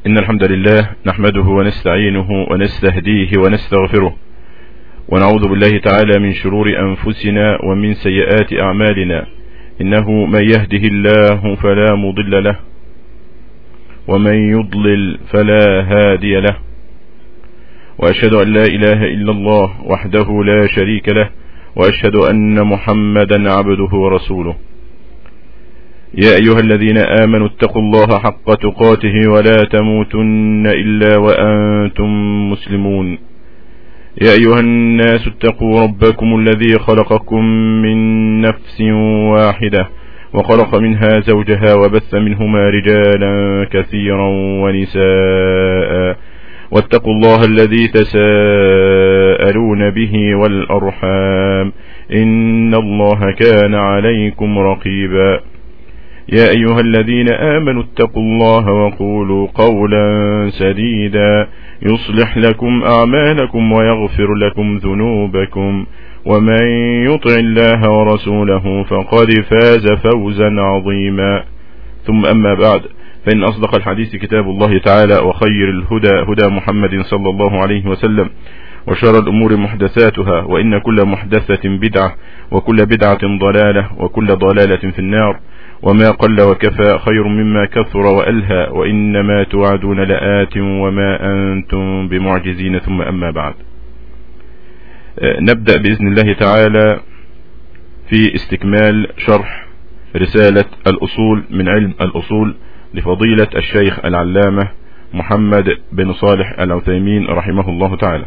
إن الحمد لله نحمده ونستعينه ونستهديه ونستغفره ونعوذ بالله تعالى من شرور أنفسنا ومن سيئات أعمالنا إنه من يهده الله فلا مضل له ومن يضلل فلا هادي له وأشهد أن لا إله إلا الله وحده لا شريك له وأشهد أن محمدا عبده ورسوله يا أيها الذين آمنوا اتقوا الله حق تقاته ولا تموتن إلا وأنتم مسلمون يا أيها الناس اتقوا ربكم الذي خلقكم من نفس واحدة وخلق منها زوجها وبث منهما رجالا كثيرا ونساء واتقوا الله الذي تساءلون به والأرحام إن الله كان عليكم رقيبا يا أيها الذين آمنوا اتقوا الله وقولوا قولا سديدا يصلح لكم أعمالكم ويغفر لكم ذنوبكم ومن يطع الله ورسوله فقد فاز فوزا عظيما ثم أما بعد فإن أصدق الحديث كتاب الله تعالى وخير الهدى هدى محمد صلى الله عليه وسلم وشر الأمور محدثاتها وإن كل محدثة بدعة وكل بدعة ضلالة وكل ضلالة في النار وما قل وكفى خير مما كثر وألهى وإنما توعدون لآت وما أنتم بمعجزين ثم أما بعد نبدأ بإذن الله تعالى في استكمال شرح رسالة الأصول من علم الأصول لفضيلة الشيخ العلامة محمد بن صالح العثيمين رحمه الله تعالى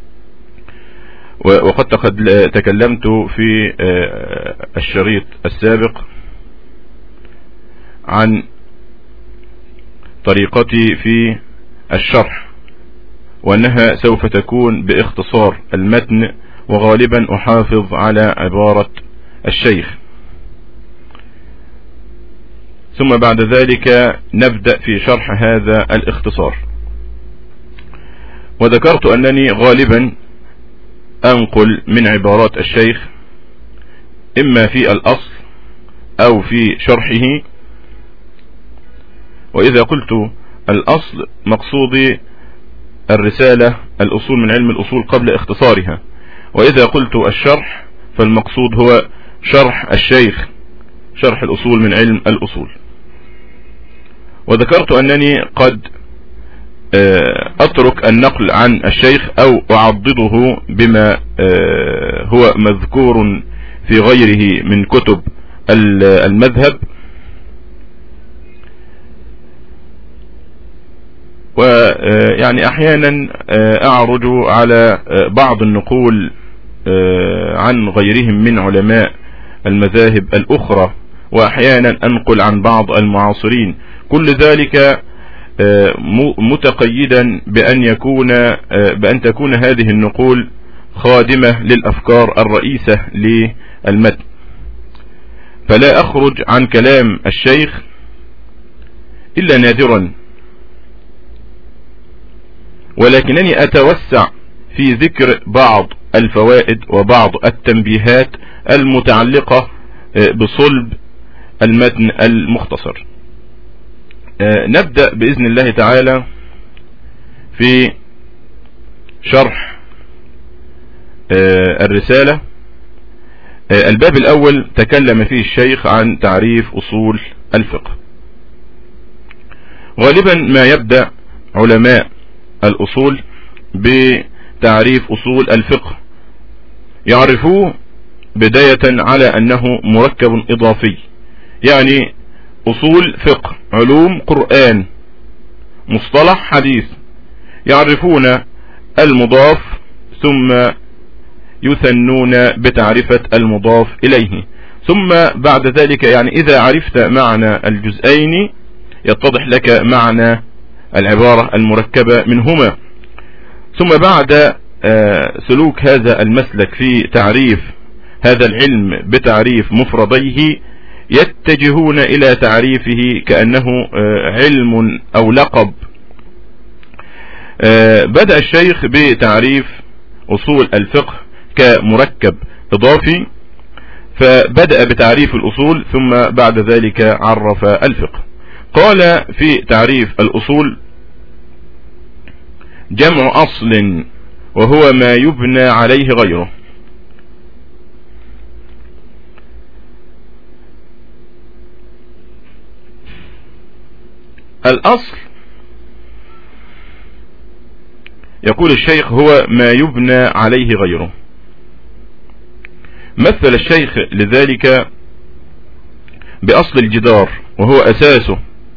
وقد تكلمت في الشريط السابق عن طريقتي في الشرح وأنها سوف تكون باختصار المتن وغالبا أحافظ على عبارة الشيخ ثم بعد ذلك نبدأ في شرح هذا الاختصار وذكرت أنني غالبا أنقل من عبارات الشيخ إما في الأصل أو في شرحه وإذا قلت الأصل مقصودي الرسالة الأصول من علم الأصول قبل اختصارها وإذا قلت الشرح فالمقصود هو شرح الشيخ شرح الأصول من علم الأصول وذكرت أنني قد أترك النقل عن الشيخ أو أعضده بما هو مذكور في غيره من كتب المذهب ويعني احيانا اعرج على بعض النقول عن غيرهم من علماء المذاهب الاخرى واحيانا انقل عن بعض المعاصرين كل ذلك متقيدا بان يكون بان تكون هذه النقول خادمة للافكار الرئيسة للمتن فلا اخرج عن كلام الشيخ الا نادرا ولكنني أتوسع في ذكر بعض الفوائد وبعض التنبيهات المتعلقة بصلب المتن المختصر نبدأ بإذن الله تعالى في شرح الرسالة الباب الأول تكلم فيه الشيخ عن تعريف أصول الفقه غالبا ما يبدأ علماء الأصول بتعريف أصول الفقه يعرفوه بداية على أنه مركب إضافي يعني أصول فقه علوم قرآن مصطلح حديث يعرفون المضاف ثم يثنون بتعرفة المضاف إليه ثم بعد ذلك يعني إذا عرفت معنى الجزئين يتضح لك معنى العبارة المركبة منهما ثم بعد سلوك هذا المسلك في تعريف هذا العلم بتعريف مفرديه يتجهون إلى تعريفه كأنه علم أو لقب بدأ الشيخ بتعريف أصول الفقه كمركب إضافي فبدأ بتعريف الأصول ثم بعد ذلك عرف الفقه قال في تعريف الأصول جمع أصل وهو ما يبنى عليه غيره الأصل يقول الشيخ هو ما يبنى عليه غيره مثل الشيخ لذلك بأصل الجدار وهو أساسه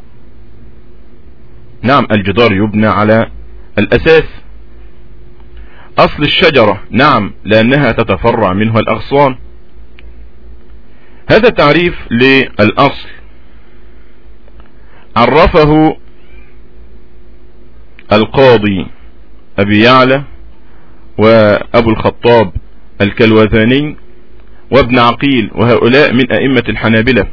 نعم الجدار يبنى على الأساس أصل الشجرة نعم لأنها تتفرع منها الأغصان هذا تعريف للأصل عرفه القاضي أبي يعلى وأبو الخطاب الكلوذاني وابن عقيل وهؤلاء من أئمة الحنابلة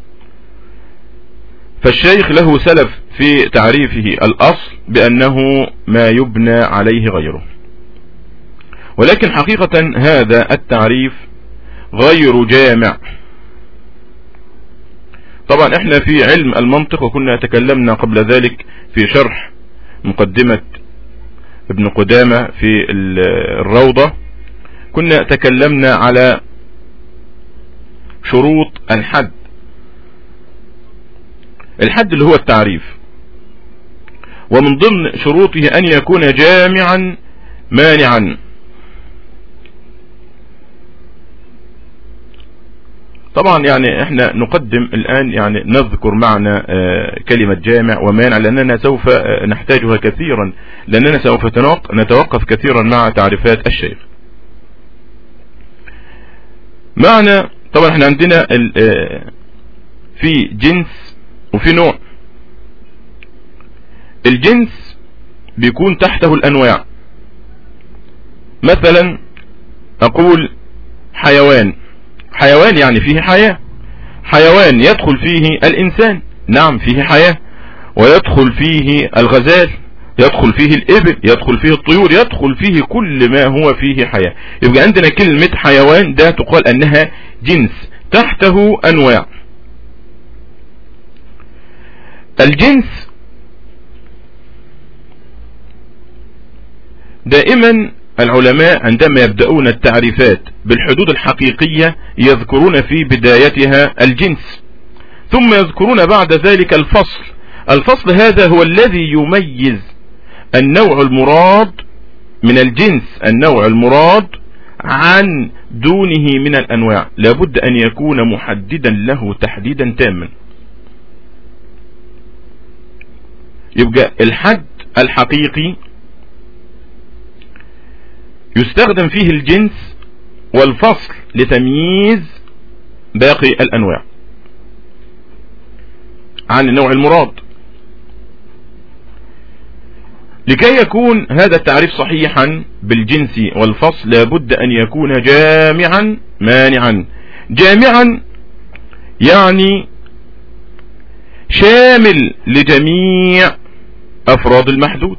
فالشيخ له سلف في تعريفه الأصل بأنه ما يبنى عليه غيره ولكن حقيقة هذا التعريف غير جامع طبعا احنا في علم المنطق وكنا تكلمنا قبل ذلك في شرح مقدمة ابن قدامة في الروضة كنا تكلمنا على شروط الحد الحد اللي هو التعريف ومن ضمن شروطه ان يكون جامعا مانعا طبعا يعني احنا نقدم الان يعني نذكر معنى آه، كلمة جامع ومانع لاننا سوف آه، نحتاجها كثيرا لاننا سوف نتوقف كثيرا مع تعريفات الشيخ معنى طبعا احنا عندنا آه، في جنس وفي نوع الجنس بيكون تحته الانواع مثلا اقول حيوان حيوان يعني فيه حياة حيوان يدخل فيه الإنسان نعم فيه حياة ويدخل فيه الغزال يدخل فيه الإبل يدخل فيه الطيور يدخل فيه كل ما هو فيه حياة يبقى عندنا كلمة حيوان ده تقال أنها جنس تحته أنواع الجنس دائما العلماء عندما يبدأون التعريفات بالحدود الحقيقية يذكرون في بدايتها الجنس ثم يذكرون بعد ذلك الفصل الفصل هذا هو الذي يميز النوع المراد من الجنس النوع المراد عن دونه من الأنواع لابد أن يكون محددا له تحديدا تاما يبقى الحد الحقيقي يستخدم فيه الجنس والفصل لتمييز باقي الأنواع عن النوع المراد لكي يكون هذا التعريف صحيحا بالجنس والفصل لابد أن يكون جامعا مانعا جامعا يعني شامل لجميع أفراد المحدود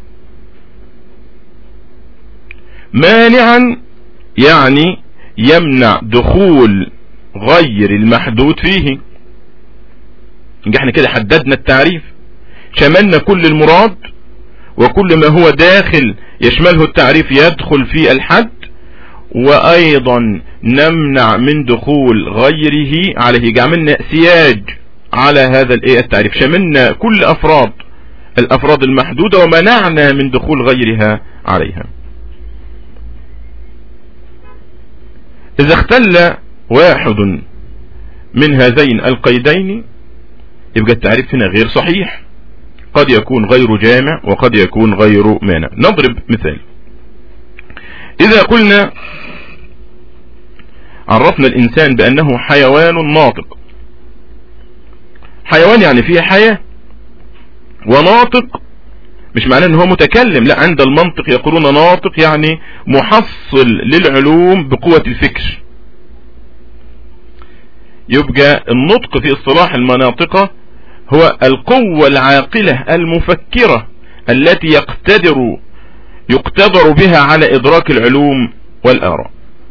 مانعا يعني يمنع دخول غير المحدود فيه احنا كده حددنا التعريف شملنا كل المراد وكل ما هو داخل يشمله التعريف يدخل في الحد وايضا نمنع من دخول غيره عليه عملنا سياج على هذا الايه التعريف شملنا كل افراد الافراد المحدودة ومنعنا من دخول غيرها عليها إذا اختل واحد من هذين القيدين يبقى التعريف هنا غير صحيح قد يكون غير جامع وقد يكون غير مانع نضرب مثال إذا قلنا عرفنا الإنسان بأنه حيوان ناطق حيوان يعني فيه حياة وناطق مش معناه ان هو متكلم لا عند المنطق يقولون ناطق يعني محصل للعلوم بقوة الفكر يبقى النطق في اصطلاح المناطق هو القوة العاقلة المفكرة التي يقتدر يقتدر بها على ادراك العلوم والاراء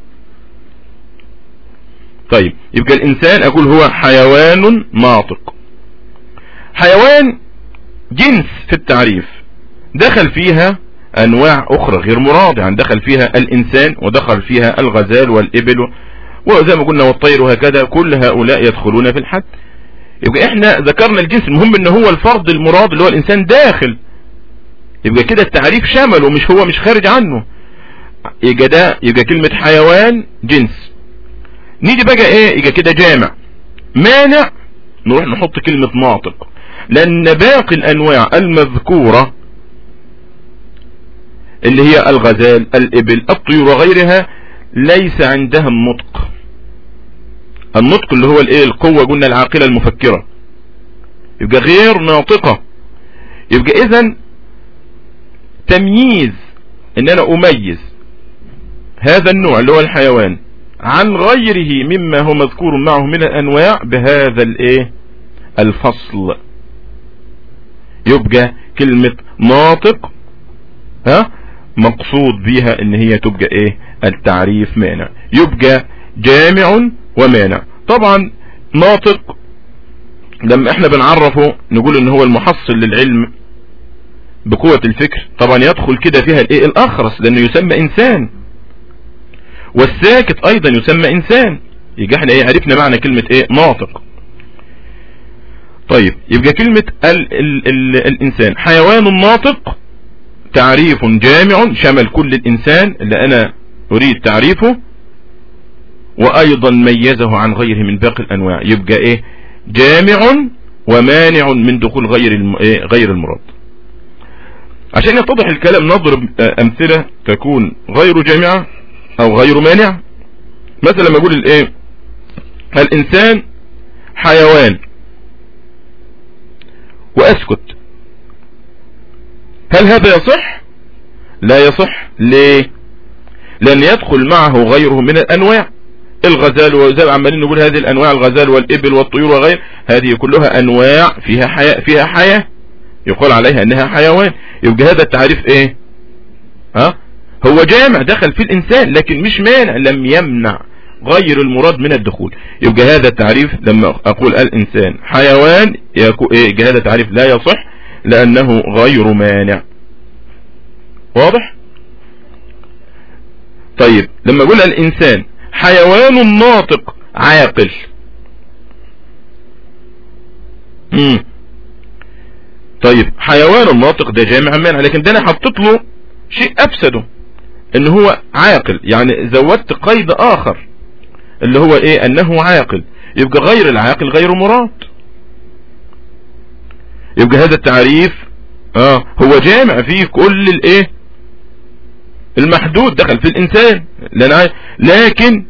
طيب يبقى الانسان اقول هو حيوان ناطق حيوان جنس في التعريف دخل فيها انواع اخرى غير مراد يعني دخل فيها الانسان ودخل فيها الغزال والابل وزي ما قلنا والطير وهكذا كل هؤلاء يدخلون في الحد يبقى احنا ذكرنا الجنس المهم ان هو الفرد المراد اللي هو الانسان داخل يبقى كده التعريف شمله مش هو مش خارج عنه يبقى ده يبقى كلمة حيوان جنس نيجي بقى ايه يبقى كده جامع مانع نروح نحط كلمة ناطق لان باقي الانواع المذكورة اللي هي الغزال الابل الطيور وغيرها ليس عندها النطق النطق اللي هو الايه القوة قلنا العاقلة المفكرة يبقى غير ناطقة يبقى اذا تمييز ان انا اميز هذا النوع اللي هو الحيوان عن غيره مما هو مذكور معه من الانواع بهذا الايه الفصل يبقى كلمة ناطق ها مقصود بها ان هي تبقى ايه التعريف مانع يبقى جامع ومانع طبعا ناطق لما احنا بنعرفه نقول ان هو المحصل للعلم بقوة الفكر طبعا يدخل كده فيها الايه الاخرس لانه يسمى انسان والساكت ايضا يسمى انسان يبقى احنا ايه عرفنا معنى كلمة ايه ناطق طيب يبقى كلمة ال ال ال الانسان حيوان ناطق تعريف جامع شمل كل الانسان اللي انا اريد تعريفه وايضا ميزه عن غيره من باقي الانواع يبقى ايه جامع ومانع من دخول غير الم... إيه غير المراد عشان يتضح الكلام نضرب امثلة تكون غير جامعة او غير مانع مثلا لما اقول الايه الانسان حيوان واسكت هل هذا يصح لا يصح ليه لان يدخل معه غيره من الانواع الغزال وزي عمالين نقول هذه الانواع الغزال والابل والطيور وغير هذه كلها انواع فيها حياة فيها حياة يقال عليها انها حيوان يبقى هذا التعريف ايه ها هو جامع دخل في الانسان لكن مش مانع لم يمنع غير المراد من الدخول يبقى هذا التعريف لما اقول الانسان حيوان يبقى هذا التعريف لا يصح لانه غير مانع واضح طيب لما اقول الانسان حيوان ناطق عاقل مم. طيب حيوان الناطق ده جامع مانع لكن ده انا حطيت له شيء افسده ان هو عاقل يعني زودت قيد اخر اللي هو ايه انه عاقل يبقى غير العاقل غير مراد يبقى هذا التعريف اه هو جامع فيه كل الايه المحدود دخل في الانسان لكن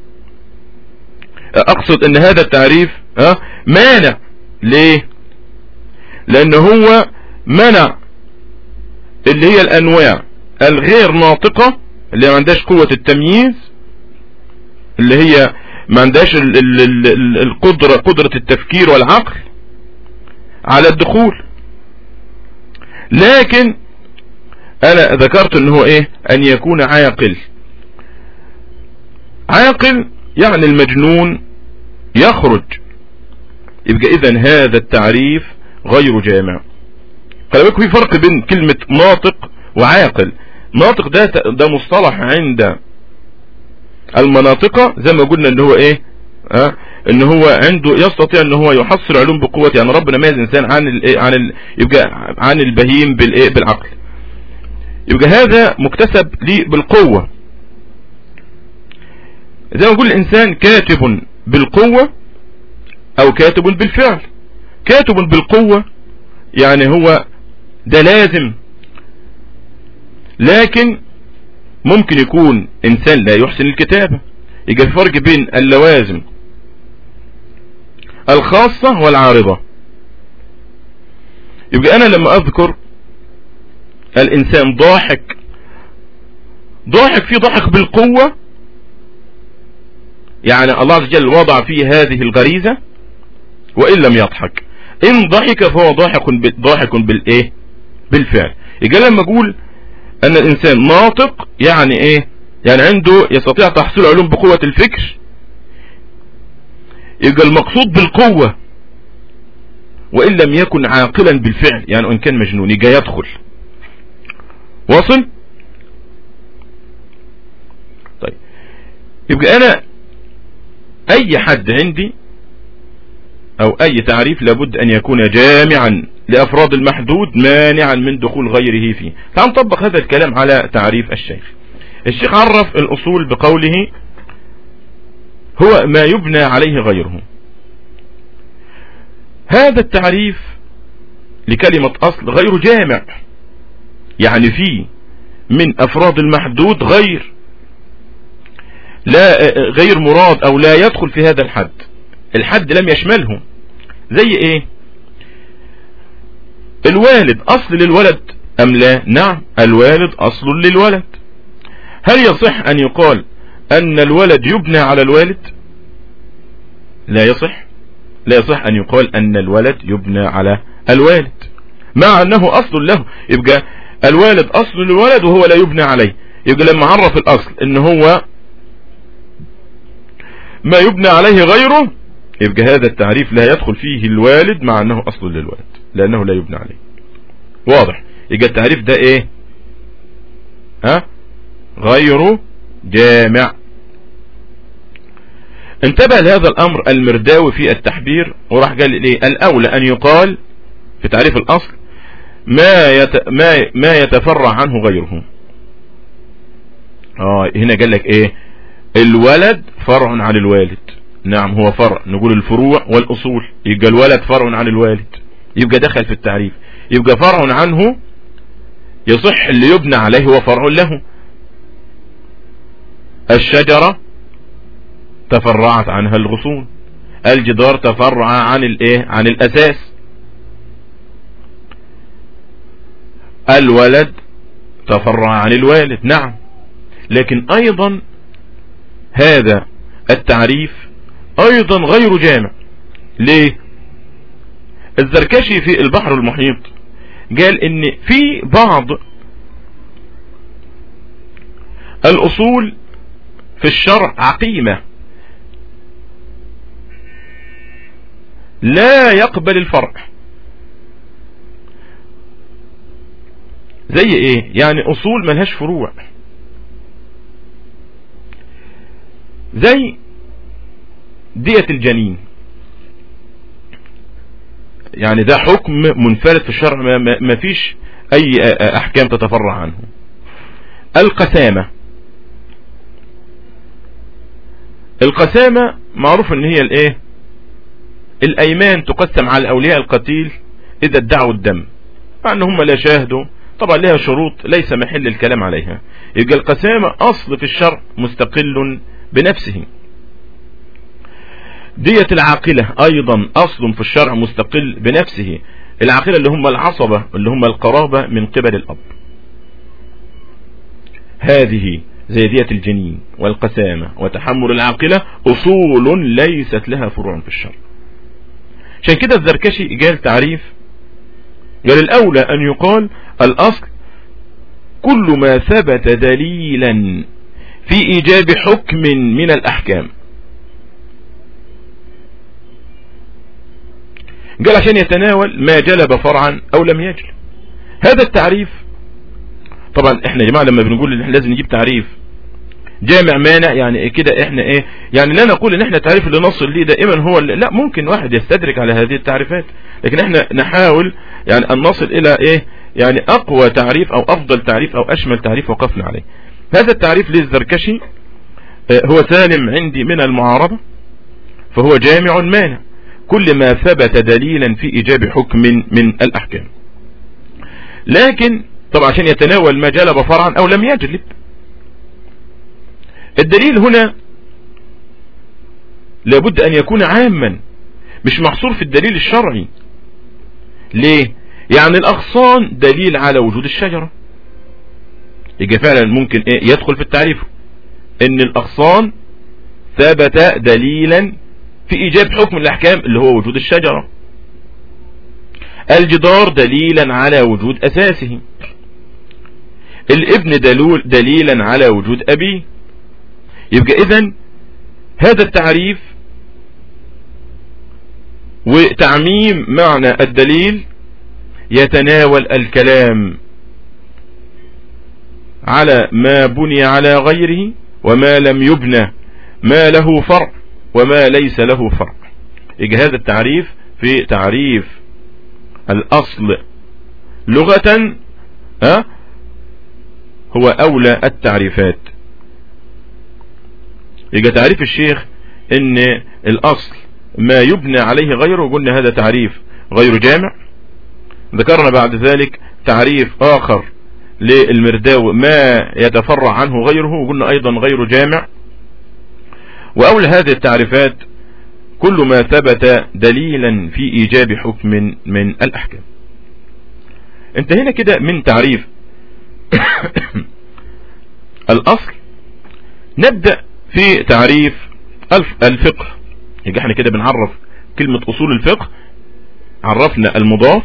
اقصد ان هذا التعريف اه مانع ليه لان هو منع اللي هي الانواع الغير ناطقة اللي ما عندهاش قوة التمييز اللي هي ما عندهاش القدرة قدرة التفكير والعقل على الدخول لكن انا ذكرت ان هو ايه ان يكون عاقل عاقل يعني المجنون يخرج يبقى اذا هذا التعريف غير جامع خلي بالكم في فرق بين كلمة ناطق وعاقل ناطق ده ده مصطلح عند المناطق زي ما قلنا ان هو ايه اه ان هو عنده يستطيع ان هو يحصل علوم بقوة يعني ربنا ميز انسان عن ال عن ال يبقى عن البهيم بالايه بالعقل يبقى هذا مكتسب لي بالقوة زي ما نقول الانسان كاتب بالقوة او كاتب بالفعل كاتب بالقوة يعني هو ده لازم لكن ممكن يكون انسان لا يحسن الكتابة يبقى في فرق بين اللوازم الخاصة والعارضة يبقى انا لما اذكر الانسان ضاحك ضاحك فيه ضحك بالقوة يعني الله عز وجل وضع فيه هذه الغريزة وان لم يضحك ان ضحك فهو ضاحك ضاحك بالايه بالفعل يبقى لما اقول ان الانسان ناطق يعني ايه يعني عنده يستطيع تحصيل علوم بقوة الفكر يبقى المقصود بالقوة وان لم يكن عاقلا بالفعل يعني وان كان مجنون يبقى يدخل واصل طيب يبقى انا اي حد عندي او اي تعريف لابد ان يكون جامعا لافراد المحدود مانعا من دخول غيره فيه تعال نطبق هذا الكلام على تعريف الشيخ الشيخ عرف الاصول بقوله هو ما يبنى عليه غيره هذا التعريف لكلمة اصل غير جامع يعني فيه من افراد المحدود غير لا غير مراد او لا يدخل في هذا الحد الحد لم يشمله زي ايه الوالد اصل للولد ام لا نعم الوالد اصل للولد هل يصح ان يقال ان الولد يبنى على الوالد لا يصح لا يصح ان يقال ان الولد يبنى على الوالد مع انه اصل له يبقى الوالد اصل للولد وهو لا يبنى عليه يبقى لما عرف الاصل ان هو ما يبنى عليه غيره يبقى هذا التعريف لا يدخل فيه الوالد مع انه اصل للولد لانه لا يبنى عليه واضح يبقى التعريف ده ايه ها غير جامع انتبه لهذا الامر المرداوي في التحبير وراح قال ايه الاولى ان يقال في تعريف الاصل ما يت... ما ما يتفرع عنه غيره اه هنا قال لك ايه الولد فرع عن الوالد نعم هو فرع نقول الفروع والاصول يبقى الولد فرع عن الوالد يبقى دخل في التعريف يبقى فرع عنه يصح اللي يبنى عليه هو فرع له الشجرة تفرعت عنها الغصون الجدار تفرع عن الايه عن الاساس الولد تفرع عن الوالد نعم لكن ايضا هذا التعريف ايضا غير جامع ليه الزركشي في البحر المحيط قال ان في بعض الاصول في الشرع عقيمة لا يقبل الفرع زي ايه يعني اصول ملهاش فروع زي دية الجنين يعني ده حكم منفرد في الشرع ما فيش اي احكام تتفرع عنه القسامة القسامة معروف ان هي الايه الايمان تقسم على الاولياء القتيل اذا ادعوا الدم مع ان هم لا شاهدوا طبعا لها شروط ليس محل الكلام عليها يبقى القسامة اصل في الشرع مستقل بنفسه دية العاقلة ايضا اصل في الشرع مستقل بنفسه العاقلة اللي هم العصبة اللي هم القرابة من قبل الاب هذه زي دية الجنين والقسامة وتحمل العاقلة اصول ليست لها فروع في الشرع عشان كده الزركشي قال تعريف قال الاولى ان يقال الاصل كل ما ثبت دليلا في ايجاب حكم من الاحكام قال عشان يتناول ما جلب فرعا او لم يجلب هذا التعريف طبعا احنا يا جماعه لما بنقول ان احنا لازم نجيب تعريف جامع مانع يعني كده احنا ايه يعني لا نقول ان احنا التعريف اللي نصل ليه دائما هو اللي لا ممكن واحد يستدرك على هذه التعريفات لكن احنا نحاول يعني ان نصل الى ايه يعني اقوى تعريف او افضل تعريف او اشمل تعريف وقفنا عليه هذا التعريف للزركشي هو سالم عندي من المعارضة فهو جامع مانع كل ما ثبت دليلا في ايجاب حكم من الاحكام لكن طبعا عشان يتناول ما جلب فرعا او لم يجلب الدليل هنا لابد ان يكون عاما مش محصور في الدليل الشرعي ليه يعني الاغصان دليل على وجود الشجرة يبقى فعلا ممكن ايه يدخل في التعريف ان الاغصان ثبت دليلا في ايجاب حكم الاحكام اللي هو وجود الشجرة الجدار دليلا على وجود اساسه الابن دلول دليلا على وجود ابيه يبقى اذا هذا التعريف وتعميم معنى الدليل يتناول الكلام على ما بني على غيره وما لم يبنى ما له فرع وما ليس له فرع يجي هذا التعريف في تعريف الأصل لغة ها هو أولى التعريفات يجي تعريف الشيخ ان الأصل ما يبنى عليه غيره قلنا هذا تعريف غير جامع ذكرنا بعد ذلك تعريف آخر للمرداو ما يتفرع عنه غيره وقلنا أيضا غير جامع وأول هذه التعريفات كل ما ثبت دليلا في إيجاب حكم من الأحكام انتهينا كده من تعريف الأصل نبدأ في تعريف الفقه يبقى احنا كده بنعرف كلمة أصول الفقه عرفنا المضاف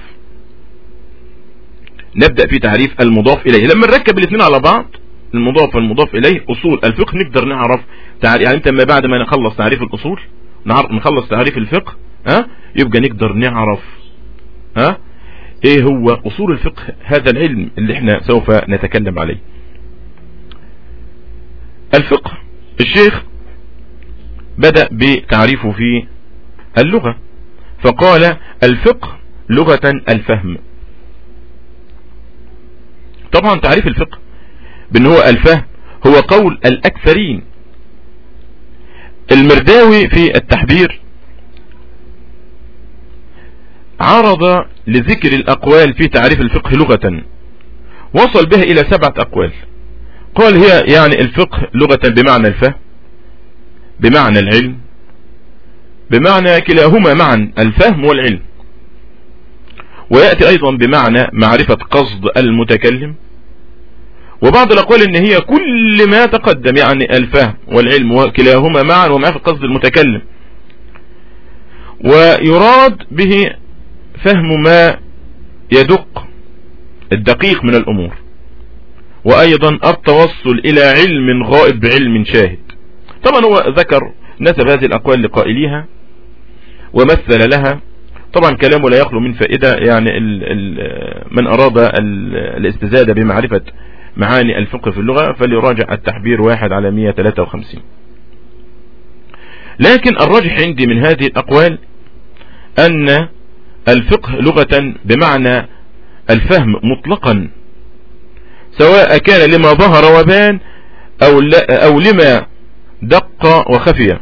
نبدأ في تعريف المضاف إليه لما نركب الاثنين على بعض المضاف والمضاف إليه أصول الفقه نقدر نعرف تعريف يعني انت ما بعد ما نخلص تعريف الأصول نخلص تعريف الفقه ها يبقى نقدر نعرف ها ايه هو أصول الفقه هذا العلم اللي احنا سوف نتكلم عليه الفقه الشيخ بدأ بتعريفه في اللغة فقال الفقه لغة الفهم طبعا تعريف الفقه بان هو الفهم هو قول الاكثرين المرداوي في التحبير عرض لذكر الاقوال في تعريف الفقه لغة وصل بها الى سبعة اقوال قال هي يعني الفقه لغة بمعنى الفهم بمعنى العلم بمعنى كلاهما معا الفهم والعلم ويأتي ايضا بمعنى معرفة قصد المتكلم وبعض الأقوال ان هي كل ما تقدم يعني الفهم والعلم وكلاهما معا ومعرفة قصد المتكلم ويراد به فهم ما يدق الدقيق من الأمور وأيضا التوصل إلى علم غائب بعلم شاهد طبعا هو ذكر نسب هذه الأقوال لقائليها ومثل لها طبعا كلامه لا يخلو من فائدة يعني ال ال من أراد الاستزادة بمعرفة معاني الفقه في اللغة فليراجع التحبير واحد على 153 لكن الراجح عندي من هذه الأقوال أن الفقه لغة بمعنى الفهم مطلقا سواء كان لما ظهر وبان أو, أو لما دق وخفي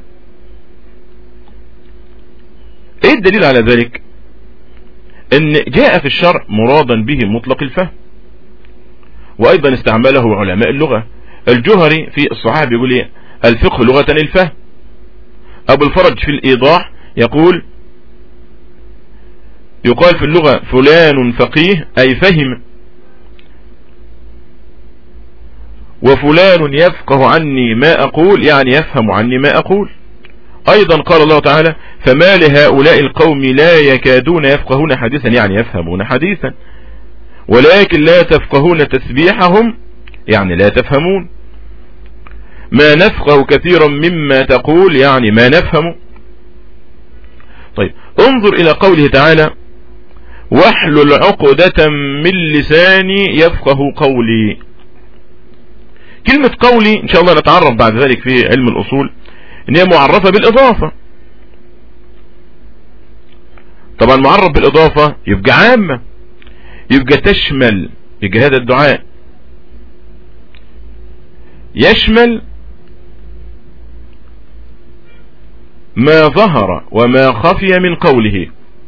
ايه الدليل على ذلك ان جاء في الشرع مرادا به مطلق الفهم وايضا استعمله علماء اللغة الجهري في الصحابة يقول ايه الفقه لغة الفهم ابو الفرج في الايضاح يقول يقال في اللغة فلان فقيه اي فهم وفلان يفقه عني ما اقول يعني يفهم عني ما اقول ايضا قال الله تعالى فما لهؤلاء القوم لا يكادون يفقهون حديثا يعني يفهمون حديثا ولكن لا تفقهون تسبيحهم يعني لا تفهمون ما نفقه كثيرا مما تقول يعني ما نفهم طيب انظر الى قوله تعالى واحلل عقدة من لساني يفقه قولي كلمة قولي ان شاء الله نتعرف بعد ذلك في علم الاصول ان هي معرفة بالاضافة طبعا معرف بالاضافة يبقى عامة يبقى تشمل يبقى هذا الدعاء يشمل ما ظهر وما خفي من قوله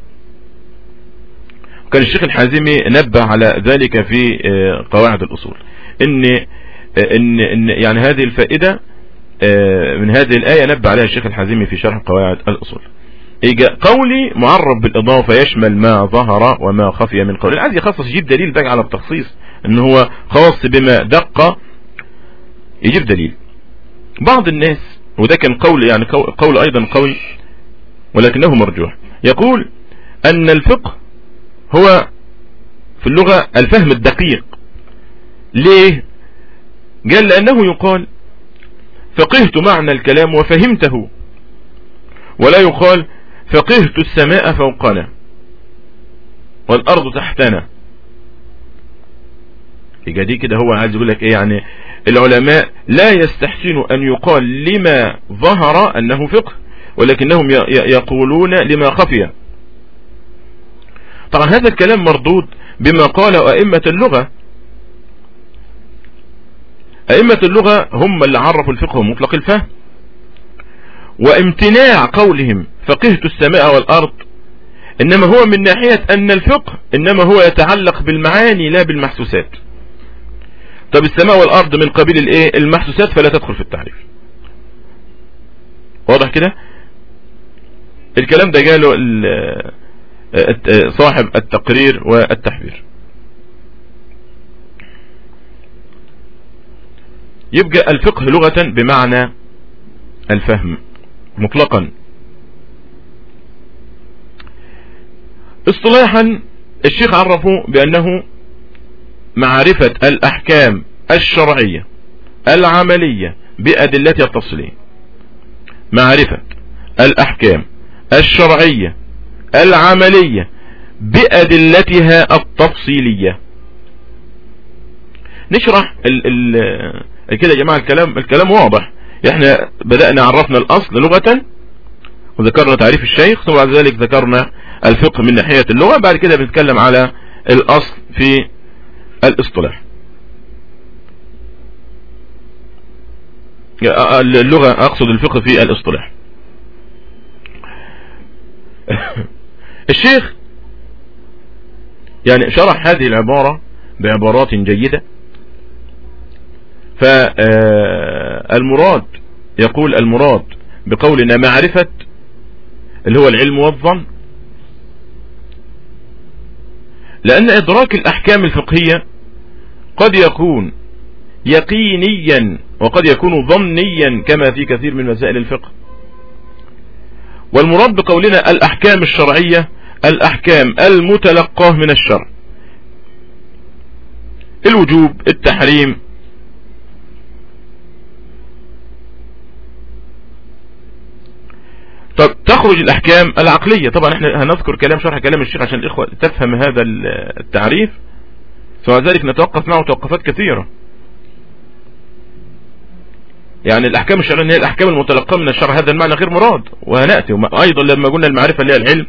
كان الشيخ الحازمي نبه على ذلك في آه، قواعد الأصول إن, آه، إن, إن يعني هذه الفائدة آه، من هذه الآية نبه عليها الشيخ الحازمي في شرح قواعد الأصول قولي معرب بالإضافة يشمل ما ظهر وما خفي من قول عايز يخصص يجيب دليل بقى على التخصيص ان هو خاص بما دق يجيب دليل بعض الناس وده كان قول يعني قول ايضا قوي ولكنه مرجوح يقول ان الفقه هو في اللغة الفهم الدقيق ليه قال لانه يقال فقهت معنى الكلام وفهمته ولا يقال فقهت السماء فوقنا والأرض تحتنا يبقى دي كده هو عايز يقول لك ايه يعني العلماء لا يستحسن ان يقال لما ظهر انه فقه ولكنهم يقولون لما خفي طبعا هذا الكلام مردود بما قال ائمة اللغة ائمة اللغة هم اللي عرفوا الفقه مطلق الفهم وامتناع قولهم فقهت السماء والارض انما هو من ناحية ان الفقه انما هو يتعلق بالمعاني لا بالمحسوسات طب السماء والارض من قبيل الايه المحسوسات فلا تدخل في التعريف واضح كده الكلام ده جاله صاحب التقرير والتحبير يبقى الفقه لغة بمعنى الفهم مطلقا اصطلاحا الشيخ عرفه بأنه معرفة الأحكام الشرعية العملية بأدلتها التفصيلية معرفة الأحكام الشرعية العملية بأدلتها التفصيلية نشرح ال ال كده يا جماعة الكلام الكلام واضح احنا بدأنا عرفنا الأصل لغة وذكرنا تعريف الشيخ ثم بعد ذلك ذكرنا الفقه من ناحية اللغة بعد كده بنتكلم على الأصل في الاصطلاح اللغة أقصد الفقه في الاصطلاح الشيخ يعني شرح هذه العبارة بعبارات جيدة فالمراد يقول المراد بقولنا معرفة اللي هو العلم والظن لأن إدراك الأحكام الفقهية قد يكون يقينيا وقد يكون ظنيا كما في كثير من مسائل الفقه والمراد بقولنا الأحكام الشرعية الأحكام المتلقاه من الشرع الوجوب التحريم طب تخرج الأحكام العقلية طبعا احنا هنذكر كلام شرح كلام الشيخ عشان الإخوة تفهم هذا التعريف فمع ذلك نتوقف معه توقفات كثيرة يعني الأحكام الشرعية هي الأحكام المتلقاة من الشرع هذا المعنى غير مراد وهنأتي أيضا لما قلنا المعرفة اللي هي العلم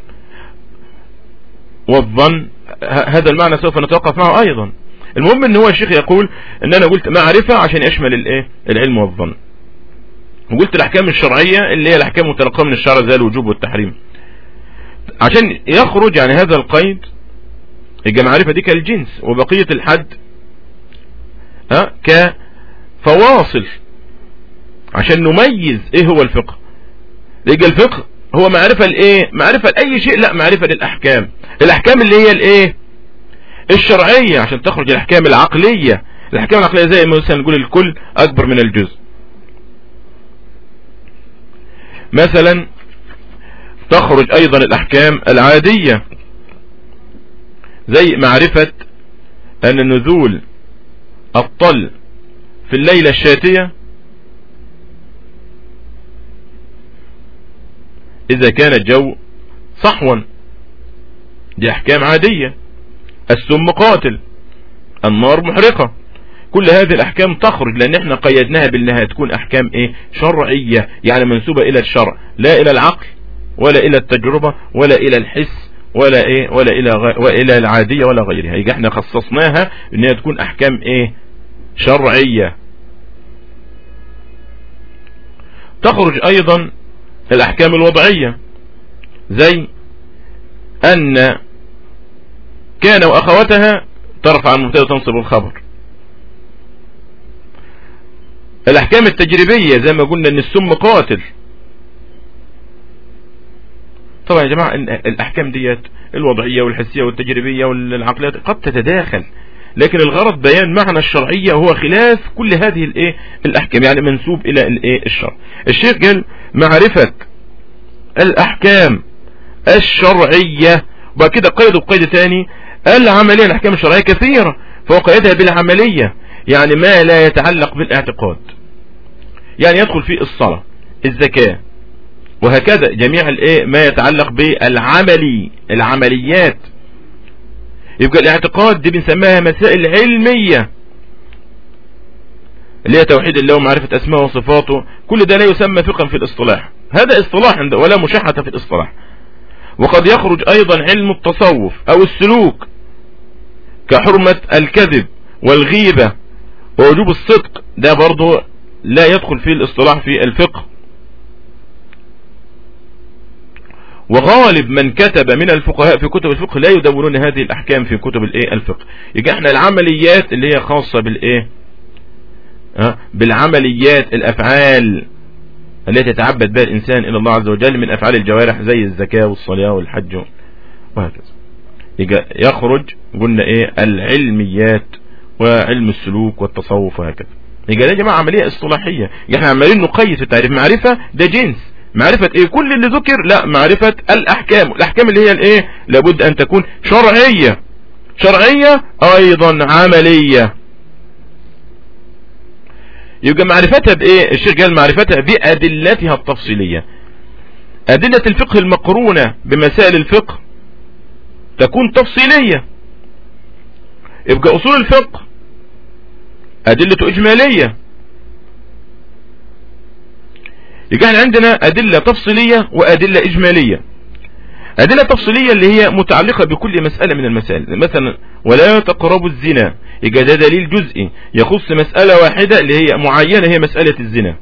والظن هذا المعنى سوف نتوقف معه أيضا المهم ان هو الشيخ يقول ان انا قلت معرفة عشان يشمل الايه العلم والظن وقلت الاحكام الشرعية اللي هي الاحكام المتلقاة من الشرع زي الوجوب والتحريم عشان يخرج يعني هذا القيد يبقى معرفة دي كالجنس وبقية الحد ها كفواصل عشان نميز ايه هو الفقه يبقى الفقه هو معرفة لايه معرفة لأي شيء لا معرفة للأحكام الأحكام اللي هي الايه الشرعية عشان تخرج الأحكام العقلية الأحكام العقلية زي ما مثلا نقول الكل أكبر من الجزء مثلا تخرج أيضا الأحكام العادية زي معرفة أن نزول الطل في الليلة الشاتية إذا كان الجو صحوا دي أحكام عادية السم قاتل النار محرقة كل هذه الأحكام تخرج لأن احنا قيدناها بأنها تكون أحكام إيه شرعية يعني منسوبة إلى الشرع لا إلى العقل ولا إلى التجربة ولا إلى الحس ولا إيه ولا إلى غ... وإلى العادية ولا غيرها يبقى احنا خصصناها إنها تكون أحكام إيه شرعية تخرج أيضا الأحكام الوضعية زي أن كان وأخواتها ترفع المبتدا وتنصب الخبر الأحكام التجريبية زي ما قلنا أن السم قاتل طبعا يا جماعة الأحكام ديت الوضعية والحسية والتجريبية والعقلية قد تتداخل لكن الغرض بيان معنى الشرعية وهو خلاف كل هذه الايه الاحكام يعني منسوب الى الايه الشرع الشيخ قال معرفة الاحكام الشرعية وبعد كده قيدوا بقيد ثاني العملية الاحكام الشرعية كثيرة فهو قيدها بالعملية يعني ما لا يتعلق بالاعتقاد يعني يدخل في الصلاة الزكاة وهكذا جميع الايه ما يتعلق بالعملي العمليات يبقى الاعتقاد دي بنسميها مسائل علمية اللي هي توحيد الله ومعرفة أسماء وصفاته كل ده لا يسمى فقها في الاصطلاح هذا اصطلاح ولا مشاحة في الاصطلاح وقد يخرج أيضا علم التصوف أو السلوك كحرمة الكذب والغيبة ووجوب الصدق ده برضو لا يدخل في الاصطلاح في الفقه وغالب من كتب من الفقهاء في كتب الفقه لا يدونون هذه الأحكام في كتب الايه الفقه يبقى احنا العمليات اللي هي خاصة بالايه بالعمليات الأفعال التي يتعبد بها الإنسان إلى الله عز وجل من أفعال الجوارح زي الزكاة والصلاة والحج وهكذا يخرج قلنا إيه العلميات وعلم السلوك والتصوف وهكذا يبقى ده يا جماعة عملية اصطلاحية احنا عمالين نقيد في التعريف معرفة ده جنس معرفة ايه كل اللي ذكر لا معرفة الاحكام الاحكام اللي هي الايه لابد ان تكون شرعية شرعية ايضا عملية يبقى معرفتها بايه الشيخ قال معرفتها بادلتها التفصيلية ادلة الفقه المقرونة بمسائل الفقه تكون تفصيلية يبقى اصول الفقه ادلة اجمالية يبقى عندنا ادلة تفصيلية وادلة اجمالية أدلة تفصيلية اللي هي متعلقة بكل مسألة من المسائل مثلا ولا تقربوا الزنا يبقى ده دليل جزئي يخص مسألة واحدة اللي هي معينة هي مسألة الزنا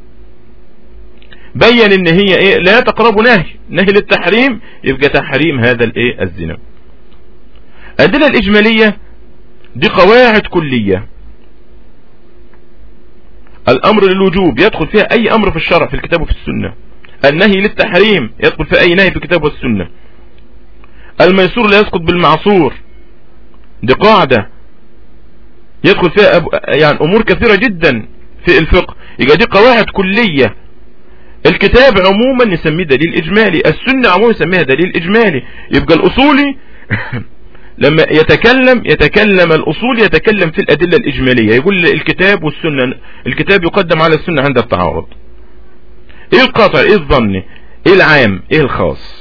بين ان هي ايه لا تقربوا نهي نهي للتحريم يبقى تحريم هذا الايه الزنا الأدلة الإجمالية دي قواعد كلية الأمر للوجوب يدخل فيها أي أمر في الشرع في الكتاب وفي السنة النهي للتحريم يدخل في أي نهي في الكتاب والسنة الميسور لا يسقط بالمعصور دي قاعدة يدخل فيها أب... يعني أمور كثيرة جدا في الفقه يبقى دي قواعد كلية الكتاب عموما نسميه دليل إجمالي السنة عموما نسميها دليل إجمالي يبقى الأصولي لما يتكلم يتكلم الأصول يتكلم في الأدلة الإجمالية يقول الكتاب والسنة الكتاب يقدم على السنة عند التعارض ايه القطع ايه الظني ايه العام ايه الخاص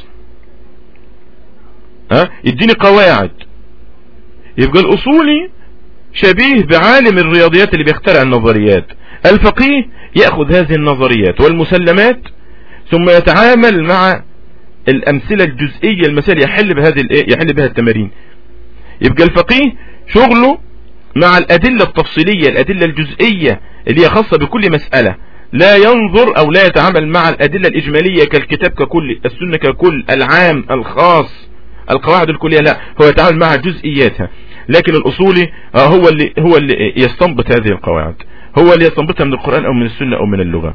ها يديني قواعد يبقى الاصولي شبيه بعالم الرياضيات اللي بيخترع النظريات الفقيه يأخذ هذه النظريات والمسلمات ثم يتعامل مع الامثلة الجزئية المسائل يحل بهذه الايه يحل بها التمارين يبقى الفقيه شغله مع الادلة التفصيلية الادلة الجزئية اللي هي خاصة بكل مسألة لا ينظر او لا يتعامل مع الادلة الاجمالية كالكتاب ككل السنة ككل العام الخاص القواعد الكلية لا هو يتعامل مع جزئياتها لكن الاصولي آه، هو اللي هو اللي يستنبط هذه القواعد هو اللي يستنبطها من القرآن او من السنة او من اللغة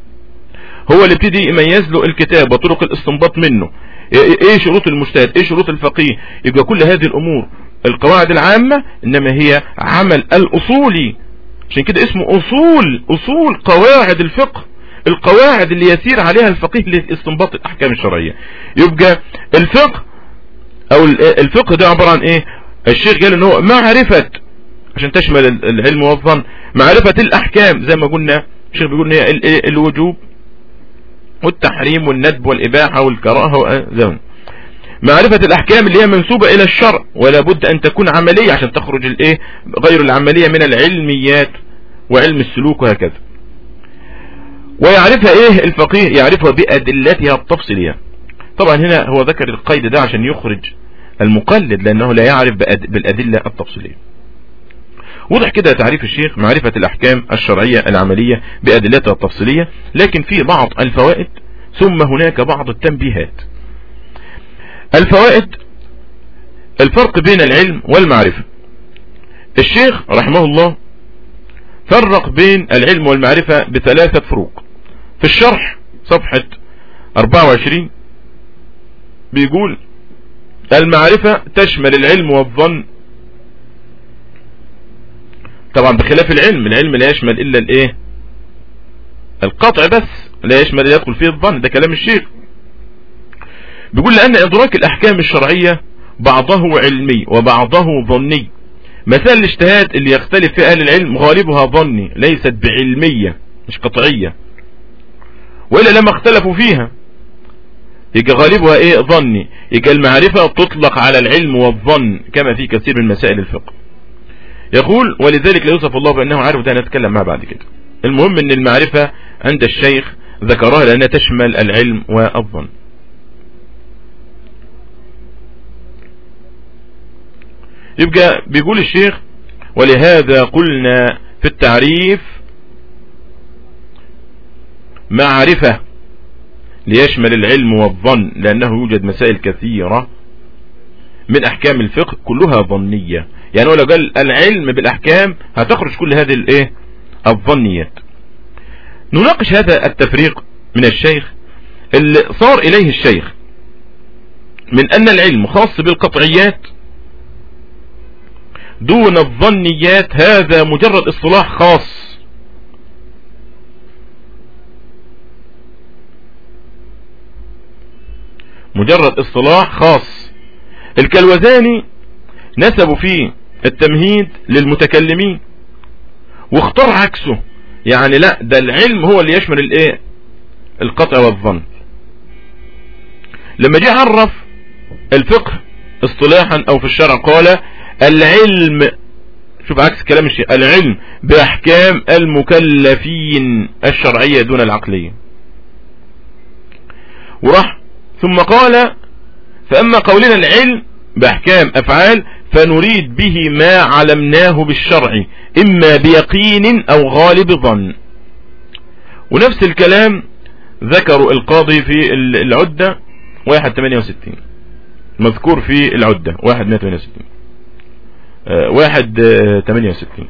هو اللي ابتدي يميز له الكتاب وطرق الاستنباط منه ايه شروط المجتهد ايه شروط الفقيه يبقى كل هذه الامور القواعد العامة انما هي عمل الاصولي عشان كده اسمه اصول اصول قواعد الفقه القواعد اللي يسير عليها الفقيه لاستنباط الاحكام الشرعية يبقى الفقه او الفقه ده عبارة عن ايه الشيخ قال ان هو معرفة عشان تشمل العلم والظن معرفة الاحكام زي ما قلنا الشيخ بيقول ان هي الوجوب والتحريم والندب والاباحة والكراهة زي معرفة الاحكام اللي هي منسوبة الى الشرع ولا بد ان تكون عملية عشان تخرج الايه غير العملية من العلميات وعلم السلوك وهكذا ويعرفها ايه الفقيه يعرفها بادلتها التفصيلية طبعا هنا هو ذكر القيد ده عشان يخرج المقلد لانه لا يعرف بالادلة التفصيلية وضح كده تعريف الشيخ معرفة الاحكام الشرعية العملية بادلتها التفصيلية لكن في بعض الفوائد ثم هناك بعض التنبيهات الفوائد الفرق بين العلم والمعرفة الشيخ رحمه الله فرق بين العلم والمعرفة بثلاثة فروق في الشرح صفحة 24 بيقول المعرفة تشمل العلم والظن طبعا بخلاف العلم العلم لا يشمل الا الايه القطع بس لا يشمل يدخل فيه الظن ده كلام الشيخ بيقول لأن إدراك الأحكام الشرعية بعضه علمي وبعضه ظني مثال الاجتهاد اللي يختلف في أهل العلم غالبها ظني ليست بعلمية مش قطعية وإلا لما اختلفوا فيها يبقى غالبها ايه ظني يبقى المعرفة تطلق على العلم والظن كما في كثير من مسائل الفقه يقول ولذلك لا يوصف الله بأنه عارف ده نتكلم معه بعد كده المهم ان المعرفة عند الشيخ ذكرها لأنها تشمل العلم والظن يبقى بيقول الشيخ ولهذا قلنا في التعريف معرفة ليشمل العلم والظن لأنه يوجد مسائل كثيرة من أحكام الفقه كلها ظنية يعني لو قال العلم بالأحكام هتخرج كل هذه الايه الظنيات نناقش هذا التفريق من الشيخ اللي صار إليه الشيخ من أن العلم خاص بالقطعيات دون الظنيات هذا مجرد اصطلاح خاص مجرد اصطلاح خاص الكلوزاني نسبوا فيه التمهيد للمتكلمين واختار عكسه يعني لا ده العلم هو اللي يشمل الايه القطع والظن لما جه عرف الفقه اصطلاحا او في الشرع قال العلم شوف عكس كلام الشيخ العلم باحكام المكلفين الشرعية دون العقلية وراح ثم قال فاما قولنا العلم باحكام افعال فنريد به ما علمناه بالشرع اما بيقين او غالب ظن ونفس الكلام ذكروا القاضي في العدة واحد تمانية وستين مذكور في العدة واحد مئة تمانية وستين آه، واحد آه، تمانية وستين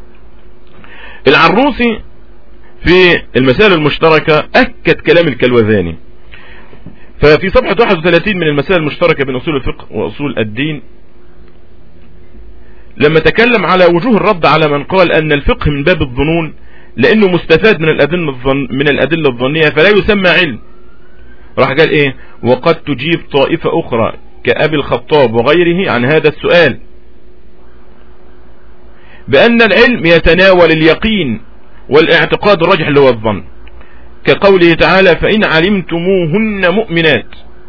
العروسي في المسائل المشتركة أكد كلام الكلوذاني ففي صفحة 31 من المسائل المشتركة بين أصول الفقه وأصول الدين لما تكلم على وجوه الرد على من قال أن الفقه من باب الظنون لأنه مستفاد من الأدلة, الظن من الأدلة الظنية فلا يسمى علم راح قال إيه وقد تجيب طائفة أخرى كأبي الخطاب وغيره عن هذا السؤال بأن العلم يتناول اليقين والاعتقاد الرجح اللي هو الظن كقوله تعالى فإن علمتموهن مؤمنات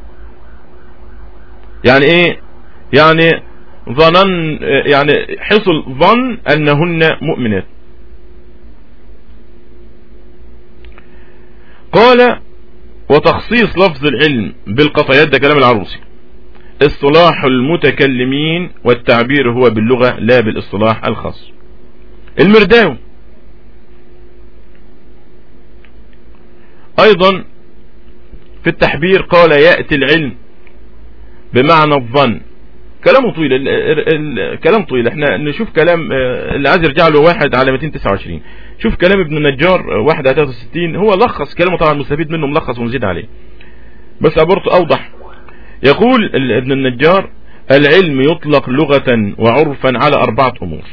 يعني ايه يعني ظنن يعني حصل ظن انهن مؤمنات قال وتخصيص لفظ العلم بالقطعيات ده كلام العروسي اصطلاح المتكلمين والتعبير هو باللغة لا بالاصطلاح الخاص المرداوي ايضا في التحبير قال يأتي العلم بمعنى الظن كلامه طويل الكلام طويل احنا نشوف كلام آه، اللي عايز يرجع له واحد على 229 شوف كلام ابن النجار آه، واحد على 63 هو لخص كلامه طبعا مستفيد منه ملخص ونزيد عليه بس عبرته اوضح يقول ابن النجار العلم يطلق لغة وعرفا على أربعة أمور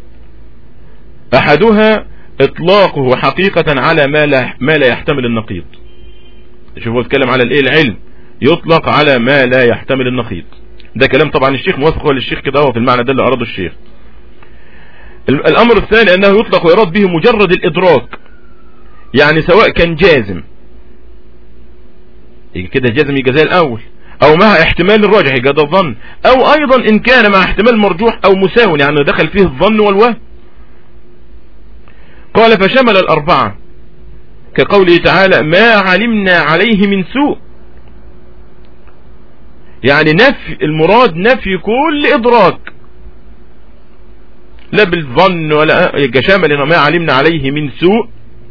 أحدها إطلاقه حقيقة على ما لا, ما لا يحتمل النقيض شوف هو اتكلم على الايه العلم يطلق على ما لا يحتمل النقيض ده كلام طبعا الشيخ موافق هو للشيخ كده هو في المعنى ده اللي أراده الشيخ الأمر الثاني أنه يطلق ويراد به مجرد الإدراك يعني سواء كان جازم يجي كده جازم يجي زي الأول او مع احتمال الراجح يبقى ده الظن او ايضا ان كان مع احتمال مرجوح او مساو يعني دخل فيه الظن والوهم قال فشمل الاربعة كقوله تعالى ما علمنا عليه من سوء يعني نفي المراد نفي كل ادراك لا بالظن ولا يبقى شامل ما علمنا عليه من سوء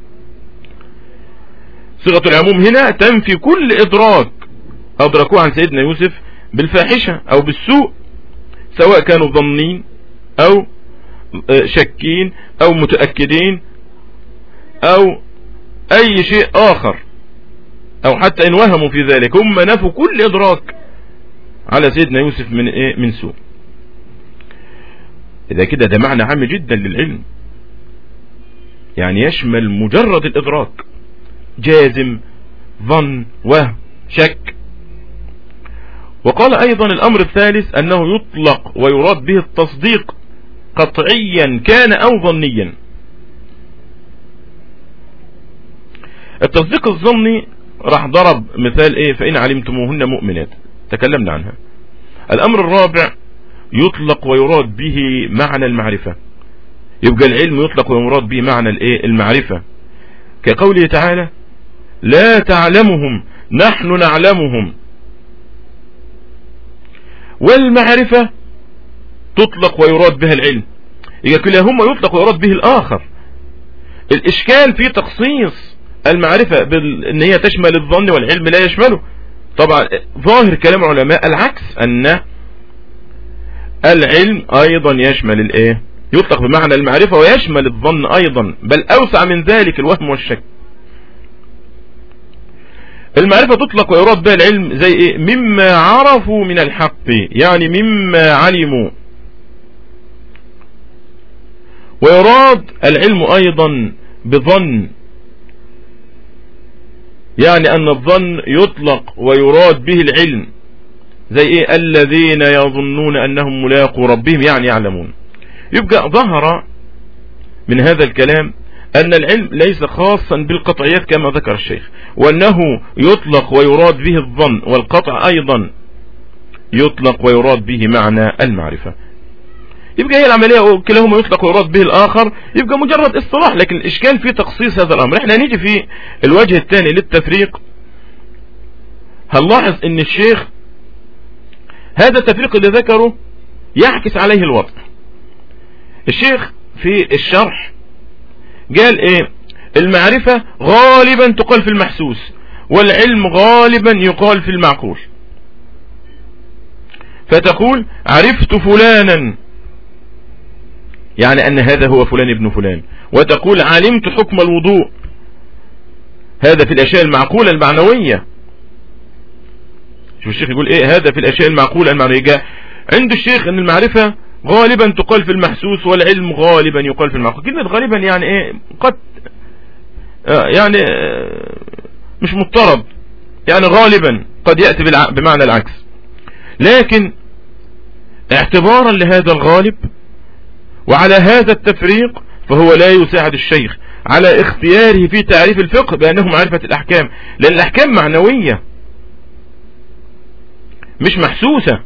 صيغة العموم هنا تنفي كل ادراك أدركوه عن سيدنا يوسف بالفاحشة أو بالسوء سواء كانوا ظنين أو آه، شكين أو متأكدين أو أي شيء آخر أو حتى إن وهموا في ذلك هم نفوا كل إدراك على سيدنا يوسف من إيه من سوء إذا كده ده معنى عام جدا للعلم يعني يشمل مجرد الإدراك جازم ظن وهم شك وقال ايضا الامر الثالث انه يطلق ويراد به التصديق قطعيا كان او ظنيا التصديق الظني راح ضرب مثال ايه فان علمتموهن مؤمنات تكلمنا عنها الامر الرابع يطلق ويراد به معنى المعرفة يبقى العلم يطلق ويمراد به معنى الايه المعرفة كقوله تعالى لا تعلمهم نحن نعلمهم والمعرفة تطلق ويراد بها العلم إذا كلاهما يطلق ويراد به الآخر الإشكال في تخصيص المعرفة بأن هي تشمل الظن والعلم لا يشمله طبعا ظاهر كلام العلماء العكس أن العلم أيضا يشمل الإيه يطلق بمعنى المعرفة ويشمل الظن أيضا بل أوسع من ذلك الوهم والشك المعرفة تطلق ويراد بها العلم زي إيه مما عرفوا من الحق يعني مما علموا ويراد العلم أيضا بظن يعني أن الظن يطلق ويراد به العلم زي إيه الذين يظنون أنهم ملاقوا ربهم يعني يعلمون يبقى ظهر من هذا الكلام أن العلم ليس خاصا بالقطعيات كما ذكر الشيخ وأنه يطلق ويراد به الظن والقطع أيضا يطلق ويراد به معنى المعرفة يبقى هي العملية كلاهما يطلق ويراد به الآخر يبقى مجرد اصطلاح لكن الإشكال في تخصيص هذا الأمر احنا نيجي في الوجه الثاني للتفريق هنلاحظ ان الشيخ هذا التفريق اللي ذكره يعكس عليه الوضع الشيخ في الشرح قال ايه المعرفة غالبا تقال في المحسوس والعلم غالبا يقال في المعقول فتقول عرفت فلانا يعني ان هذا هو فلان ابن فلان وتقول علمت حكم الوضوء هذا في الاشياء المعقولة المعنوية شوف الشيخ يقول ايه هذا في الاشياء المعقولة المعنوية جاء عند الشيخ ان المعرفة غالبا تقال في المحسوس والعلم غالبا يقال في المعقول كلمة غالبا يعني ايه قد آه، يعني آه، مش مضطرب يعني غالبا قد يأتي بمعنى العكس لكن اعتبارا لهذا الغالب وعلى هذا التفريق فهو لا يساعد الشيخ على اختياره في تعريف الفقه بأنه معرفة الأحكام لأن الأحكام معنوية مش محسوسة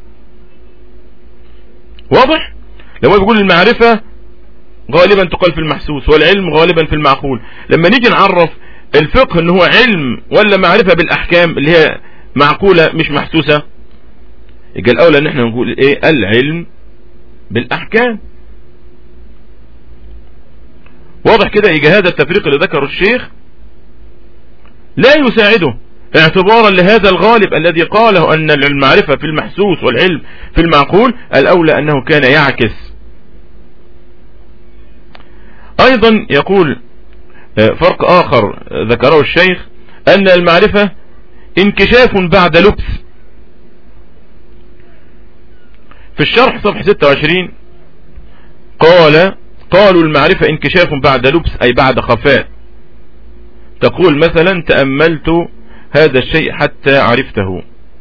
واضح لما بيقول المعرفة غالبا تقال في المحسوس والعلم غالبا في المعقول لما نيجي نعرف الفقه ان هو علم ولا معرفة بالاحكام اللي هي معقولة مش محسوسة يبقى الاولى ان احنا نقول ايه العلم بالاحكام واضح كده يجي هذا التفريق اللي ذكره الشيخ لا يساعده اعتبارا لهذا الغالب الذي قاله أن المعرفة في المحسوس والعلم في المعقول الأولى أنه كان يعكس أيضا يقول آه، فرق آخر ذكره الشيخ أن المعرفة انكشاف بعد لبس في الشرح صفحة 26 قال قالوا المعرفة انكشاف بعد لبس أي بعد خفاء تقول مثلا تأملت هذا الشيء حتى عرفته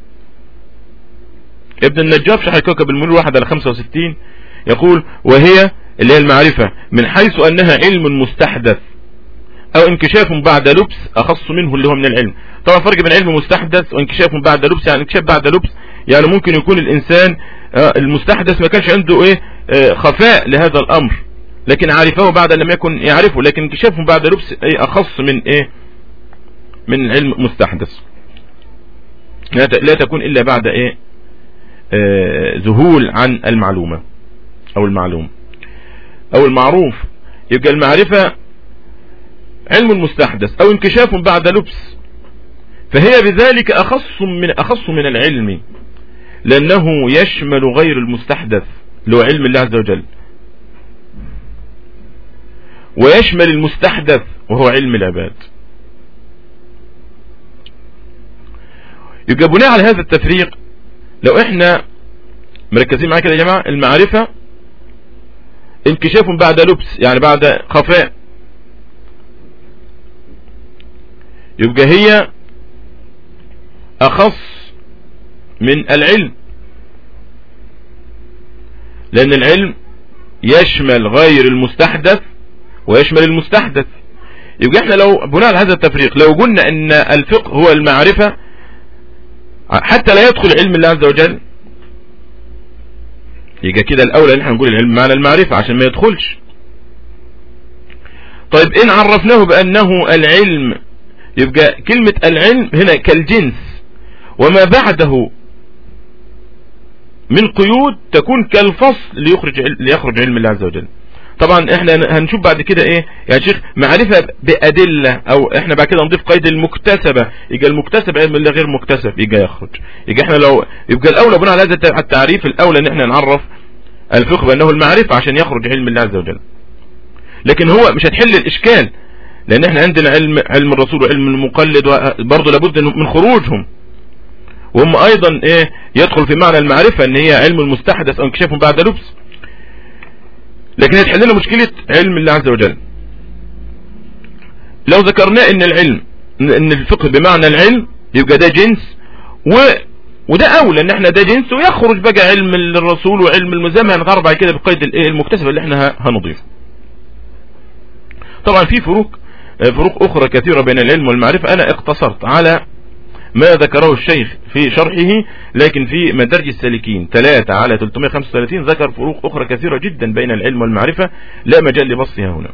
ابن النجار في شرح كوكب المنير واحد على 65 يقول وهي اللي هي المعرفة من حيث أنها علم مستحدث أو انكشاف بعد لبس أخص منه اللي هو من العلم طبعا فرق بين علم مستحدث وانكشاف بعد لبس يعني انكشاف بعد لبس يعني ممكن يكون الإنسان آه، المستحدث ما كانش عنده ايه آه، خفاء لهذا الأمر لكن عرفه بعد لم يكن يعرفه لكن انكشاف بعد لبس ايه أخص من ايه من علم مستحدث لا تكون إلا بعد إيه آه ذهول عن المعلومة أو المعلوم أو المعروف يبقى المعرفة علم مستحدث أو انكشاف بعد لبس فهي بذلك أخص من أخص من العلم لأنه يشمل غير المستحدث اللي هو علم الله عز وجل ويشمل المستحدث وهو علم العباد يبقى بناء على هذا التفريق لو احنا مركزين معايا كده يا جماعة المعرفة انكشاف بعد لبس يعني بعد خفاء يبقى هي اخص من العلم لان العلم يشمل غير المستحدث ويشمل المستحدث يبقى احنا لو بناء على هذا التفريق لو قلنا ان الفقه هو المعرفة حتى لا يدخل علم الله عز وجل يبقى كده الاولى ان احنا نقول العلم معنى المعرفة عشان ما يدخلش طيب إن عرفناه بأنه العلم يبقى كلمة العلم هنا كالجنس وما بعده من قيود تكون كالفصل ليخرج ليخرج علم الله عز وجل طبعا احنا هنشوف بعد كده ايه يا شيخ معرفة بأدلة او احنا بعد كده نضيف قيد المكتسبة يبقى المكتسب علم الله غير مكتسب يبقى يخرج يبقى احنا لو يبقى الاولى بناء على هذا التعريف الاولى ان احنا نعرف الفقه بانه المعرفة عشان يخرج علم الله عز وجل لكن هو مش هتحل الاشكال لان احنا عندنا علم علم الرسول وعلم المقلد برضه لابد من خروجهم وهم ايضا ايه يدخل في معنى المعرفة ان هي علم المستحدث او انكشاف بعد لبس لكن هتحل لنا مشكلة علم الله عز وجل لو ذكرنا ان العلم ان الفقه بمعنى العلم يبقى ده جنس و وده اولى ان احنا ده جنس ويخرج بقى علم الرسول وعلم المزام هنتعرف بعد كده بقيد المكتسب اللي احنا هنضيفه طبعا في فروق فروق اخرى كثيرة بين العلم والمعرفة انا اقتصرت على ما ذكره الشيخ في شرحه لكن في مدرج السالكين 3 على 335 ذكر فروق أخرى كثيرة جدا بين العلم والمعرفة لا مجال لبسطها هنا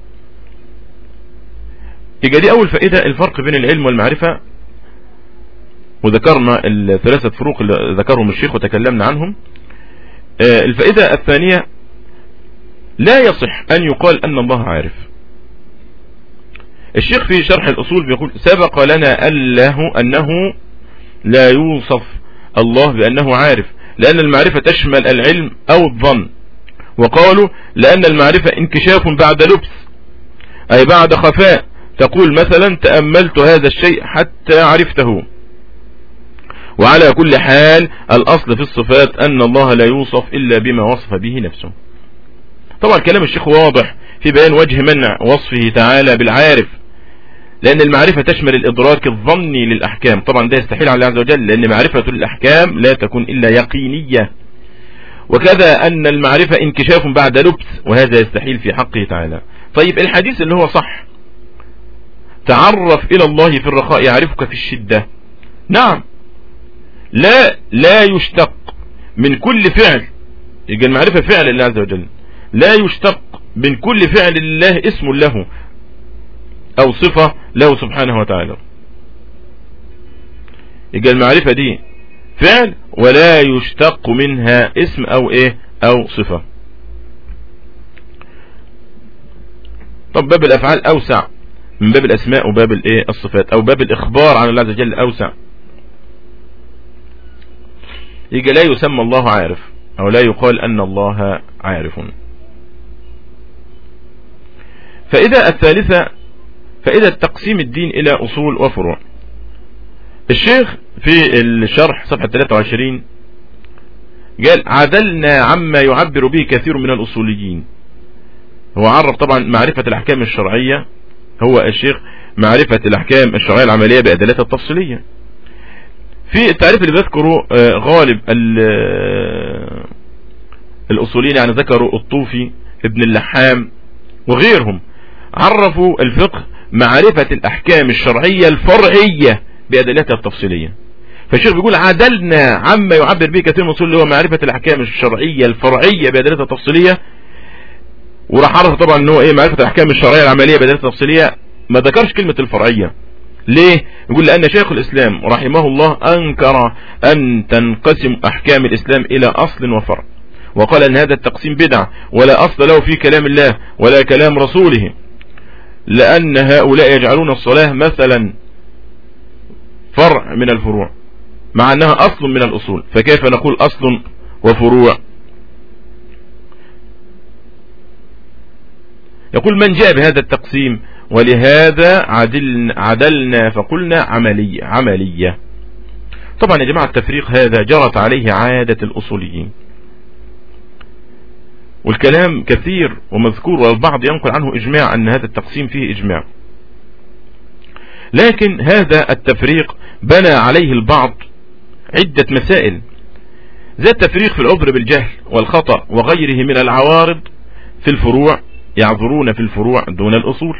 يبقى دي أول فائدة الفرق بين العلم والمعرفة وذكرنا الثلاثة فروق اللي ذكرهم الشيخ وتكلمنا عنهم آه، الفائدة الثانية لا يصح أن يقال أن الله عارف الشيخ في شرح الأصول بيقول سبق لنا أله أنه لا يوصف الله بأنه عارف لأن المعرفة تشمل العلم أو الظن وقالوا لأن المعرفة انكشاف بعد لبس أي بعد خفاء تقول مثلا تأملت هذا الشيء حتى عرفته وعلى كل حال الأصل في الصفات أن الله لا يوصف إلا بما وصف به نفسه طبعا كلام الشيخ واضح في بيان وجه منع وصفه تعالى بالعارف لأن المعرفة تشمل الإدراك الظني للأحكام طبعا ده يستحيل على الله عز وجل لأن معرفة الأحكام لا تكون إلا يقينية وكذا أن المعرفة انكشاف بعد لبس وهذا يستحيل في حقه تعالى طيب الحديث اللي هو صح تعرف إلى الله في الرخاء يعرفك في الشدة نعم لا لا يشتق من كل فعل يبقى المعرفة فعل الله عز وجل لا يشتق من كل فعل الله اسم له او صفة له سبحانه وتعالى يبقى المعرفة دي فعل ولا يشتق منها اسم او ايه او صفة طب باب الافعال اوسع من باب الاسماء وباب الايه الصفات او باب الاخبار عن الله عز وجل اوسع يبقى لا يسمى الله عارف او لا يقال ان الله عارف فإذا الثالثة فإذا تقسيم الدين إلى أصول وفروع الشيخ في الشرح صفحة 23 قال عدلنا عما يعبر به كثير من الأصوليين هو عرف طبعا معرفة الأحكام الشرعية هو الشيخ معرفة الأحكام الشرعية العملية بأدلتها التفصيلية في التعريف اللي بذكره آه، غالب آه، الأصوليين يعني ذكروا الطوفي ابن اللحام وغيرهم عرفوا الفقه معرفة الأحكام الشرعية الفرعية بأدلتها التفصيلية فالشيخ بيقول عدلنا عما يعبر به كثير من اللي هو معرفة الأحكام الشرعية الفرعية بأدلتها التفصيلية وراح عرف طبعا ان هو ايه معرفة الأحكام الشرعية العملية بأدلتها التفصيلية ما ذكرش كلمة الفرعية ليه يقول لأن شيخ الإسلام رحمه الله أنكر أن تنقسم أحكام الإسلام إلى أصل وفرع وقال أن هذا التقسيم بدع ولا أصل له في كلام الله ولا كلام رسوله لأن هؤلاء يجعلون الصلاة مثلا فرع من الفروع مع أنها أصل من الأصول فكيف نقول أصل وفروع يقول من جاء بهذا التقسيم ولهذا عدلنا, عدلنا فقلنا عملية عملية طبعا يا جماعة التفريق هذا جرت عليه عادة الأصوليين والكلام كثير ومذكور والبعض ينقل عنه إجماع أن هذا التقسيم فيه إجماع لكن هذا التفريق بنى عليه البعض عدة مسائل زي التفريق في العذر بالجهل والخطأ وغيره من العوارض في الفروع يعذرون في الفروع دون الأصول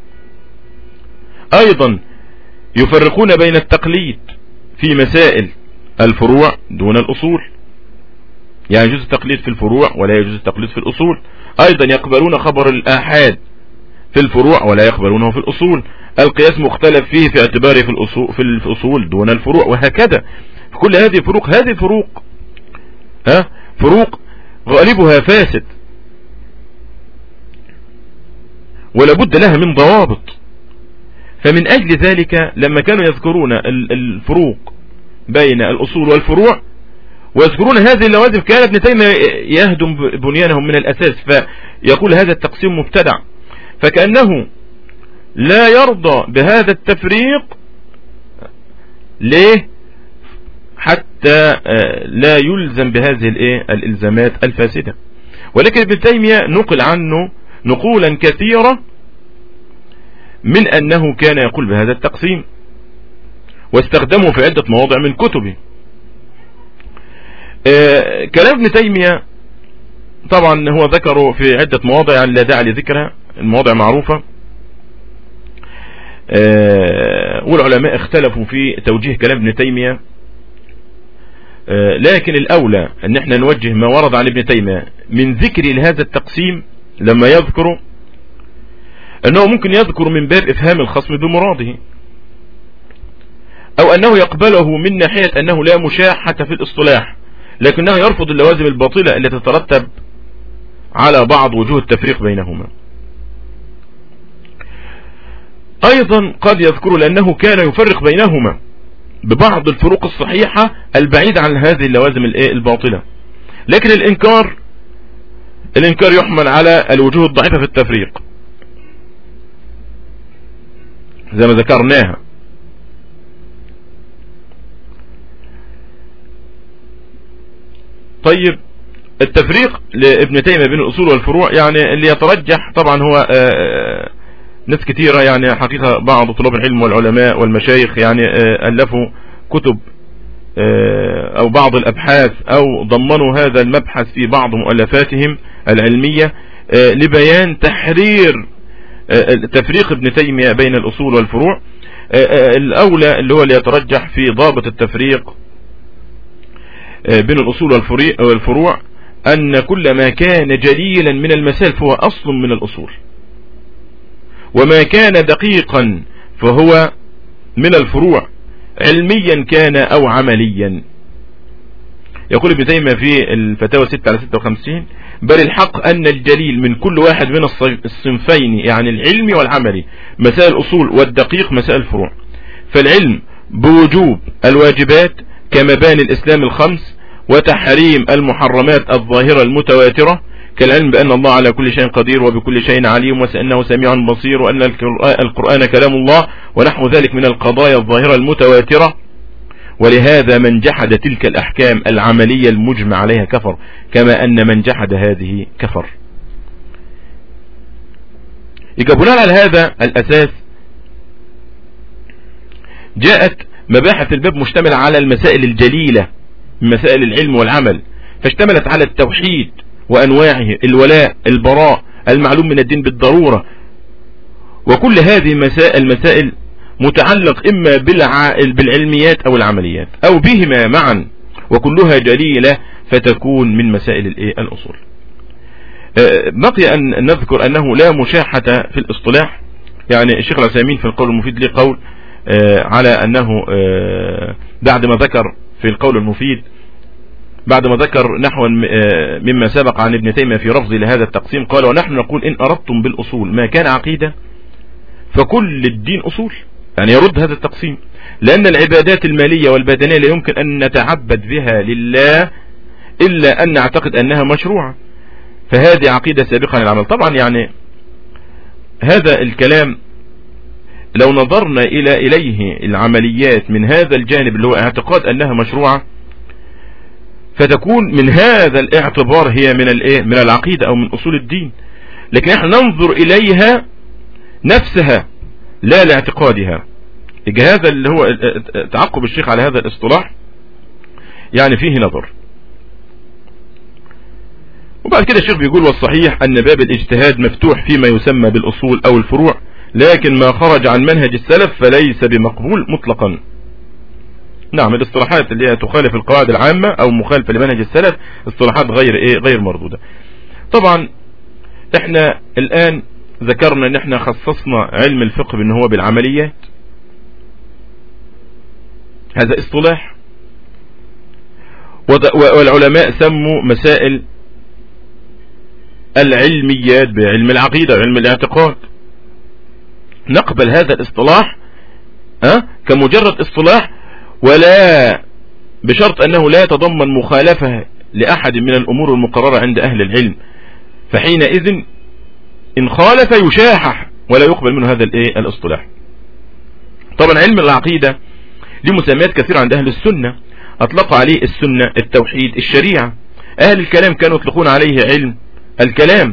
أيضا يفرقون بين التقليد في مسائل الفروع دون الأصول يعني يجوز التقليد في الفروع ولا يجوز التقليد في الأصول أيضا يقبلون خبر الآحاد في الفروع ولا يقبلونه في الأصول القياس مختلف فيه في اعتباره في الأصول, في الأصول دون الفروع وهكذا كل هذه فروق هذه فروق ها فروق غالبها فاسد ولا بد لها من ضوابط فمن أجل ذلك لما كانوا يذكرون الفروق بين الأصول والفروع ويذكرون هذه اللوازم كان ابن تيمية يهدم بنيانهم من الأساس فيقول هذا التقسيم مبتدع فكأنه لا يرضى بهذا التفريق ليه حتى آه، لا يلزم بهذه الايه الالزامات الفاسدة ولكن ابن تيمية نقل عنه نقولا كثيرة من انه كان يقول بهذا التقسيم واستخدمه في عدة مواضع من كتبه آه، كلام ابن تيمية طبعا هو ذكره في عدة مواضع يعني لا داعي لذكرها المواضع معروفة آه، والعلماء اختلفوا في توجيه كلام ابن تيمية آه، لكن الأولى أن احنا نوجه ما ورد عن ابن تيمية من ذكر لهذا التقسيم لما يذكره أنه ممكن يذكر من باب إفهام الخصم بمراده أو أنه يقبله من ناحية أنه لا مشاحة في الإصطلاح لكنه يرفض اللوازم الباطلة التي تترتب على بعض وجوه التفريق بينهما أيضا قد يذكر لأنه كان يفرق بينهما ببعض الفروق الصحيحة البعيدة عن هذه اللوازم الباطلة لكن الإنكار الإنكار يحمل على الوجوه الضعيفة في التفريق زي ما ذكرناها طيب التفريق لابن تيمية بين الأصول والفروع يعني اللي يترجح طبعا هو آه، آه، ناس كثيرة يعني حقيقة بعض طلاب العلم والعلماء والمشايخ يعني آه، ألفوا كتب أو بعض الأبحاث أو ضمنوا هذا المبحث في بعض مؤلفاتهم العلمية لبيان تحرير تفريق ابن تيمية بين الأصول والفروع الأولى اللي هو اللي يترجح في ضابط التفريق بين الأصول والفروع أن كل ما كان جليلا من المسائل فهو أصل من الأصول وما كان دقيقا فهو من الفروع علميا كان أو عمليا يقول ابن تيمية في الفتاوى 6 على 56 بل الحق أن الجليل من كل واحد من الصنفين يعني العلمي والعملي مسائل الأصول والدقيق مسائل الفروع فالعلم بوجوب الواجبات كمباني الإسلام الخمس وتحريم المحرمات الظاهرة المتواترة كالعلم بأن الله على كل شيء قدير وبكل شيء عليم وأنه سميع بصير وأن القرآن كلام الله ونحو ذلك من القضايا الظاهرة المتواترة ولهذا من جحد تلك الأحكام العملية المجمع عليها كفر كما أن من جحد هذه كفر يبقى بناء على هذا الأساس جاءت مباحث الباب مشتملة على المسائل الجليلة من مسائل العلم والعمل فاشتملت على التوحيد وأنواعه الولاء البراء المعلوم من الدين بالضرورة وكل هذه مسائل المسائل متعلق إما بالعلميات أو العمليات أو بهما معا وكلها جليلة فتكون من مسائل الأصول أه، بقي أن نذكر أنه لا مشاحة في الاصطلاح يعني الشيخ العثيمين في القول المفيد ليه قول أه، على أنه أه، بعد ما ذكر في القول المفيد بعد ما ذكر نحو آه، مما سبق عن ابن تيمية في رفض لهذا التقسيم قال ونحن نقول إن أردتم بالأصول ما كان عقيدة فكل الدين أصول يعني يرد هذا التقسيم لأن العبادات المالية والبدنية لا يمكن أن نتعبد بها لله إلا أن نعتقد أنها مشروعة فهذه عقيدة سابقة للعمل طبعا يعني هذا الكلام لو نظرنا إلى إليه العمليات من هذا الجانب اللي هو اعتقاد أنها مشروعة فتكون من هذا الاعتبار هي من الايه من العقيدة او من اصول الدين لكن احنا ننظر اليها نفسها لا لاعتقادها هذا اللي هو تعقب الشيخ على هذا الاصطلاح يعني فيه نظر وبعد كده الشيخ بيقول والصحيح ان باب الاجتهاد مفتوح فيما يسمى بالاصول او الفروع لكن ما خرج عن منهج السلف فليس بمقبول مطلقا نعم الاصطلاحات اللي هي تخالف القواعد العامة او مخالفة لمنهج السلف اصطلاحات غير ايه غير مردودة طبعا احنا الان ذكرنا ان احنا خصصنا علم الفقه بان هو بالعمليات هذا اصطلاح والعلماء سموا مسائل العلميات بعلم العقيدة علم الاعتقاد نقبل هذا الاصطلاح أه؟ كمجرد اصطلاح ولا بشرط أنه لا يتضمن مخالفة لأحد من الأمور المقررة عند أهل العلم فحينئذ إن خالف يشاحح ولا يقبل منه هذا الايه الاصطلاح طبعا علم العقيدة له مسميات كثيرة عند أهل السنة أطلق عليه السنة التوحيد الشريعة أهل الكلام كانوا يطلقون عليه علم الكلام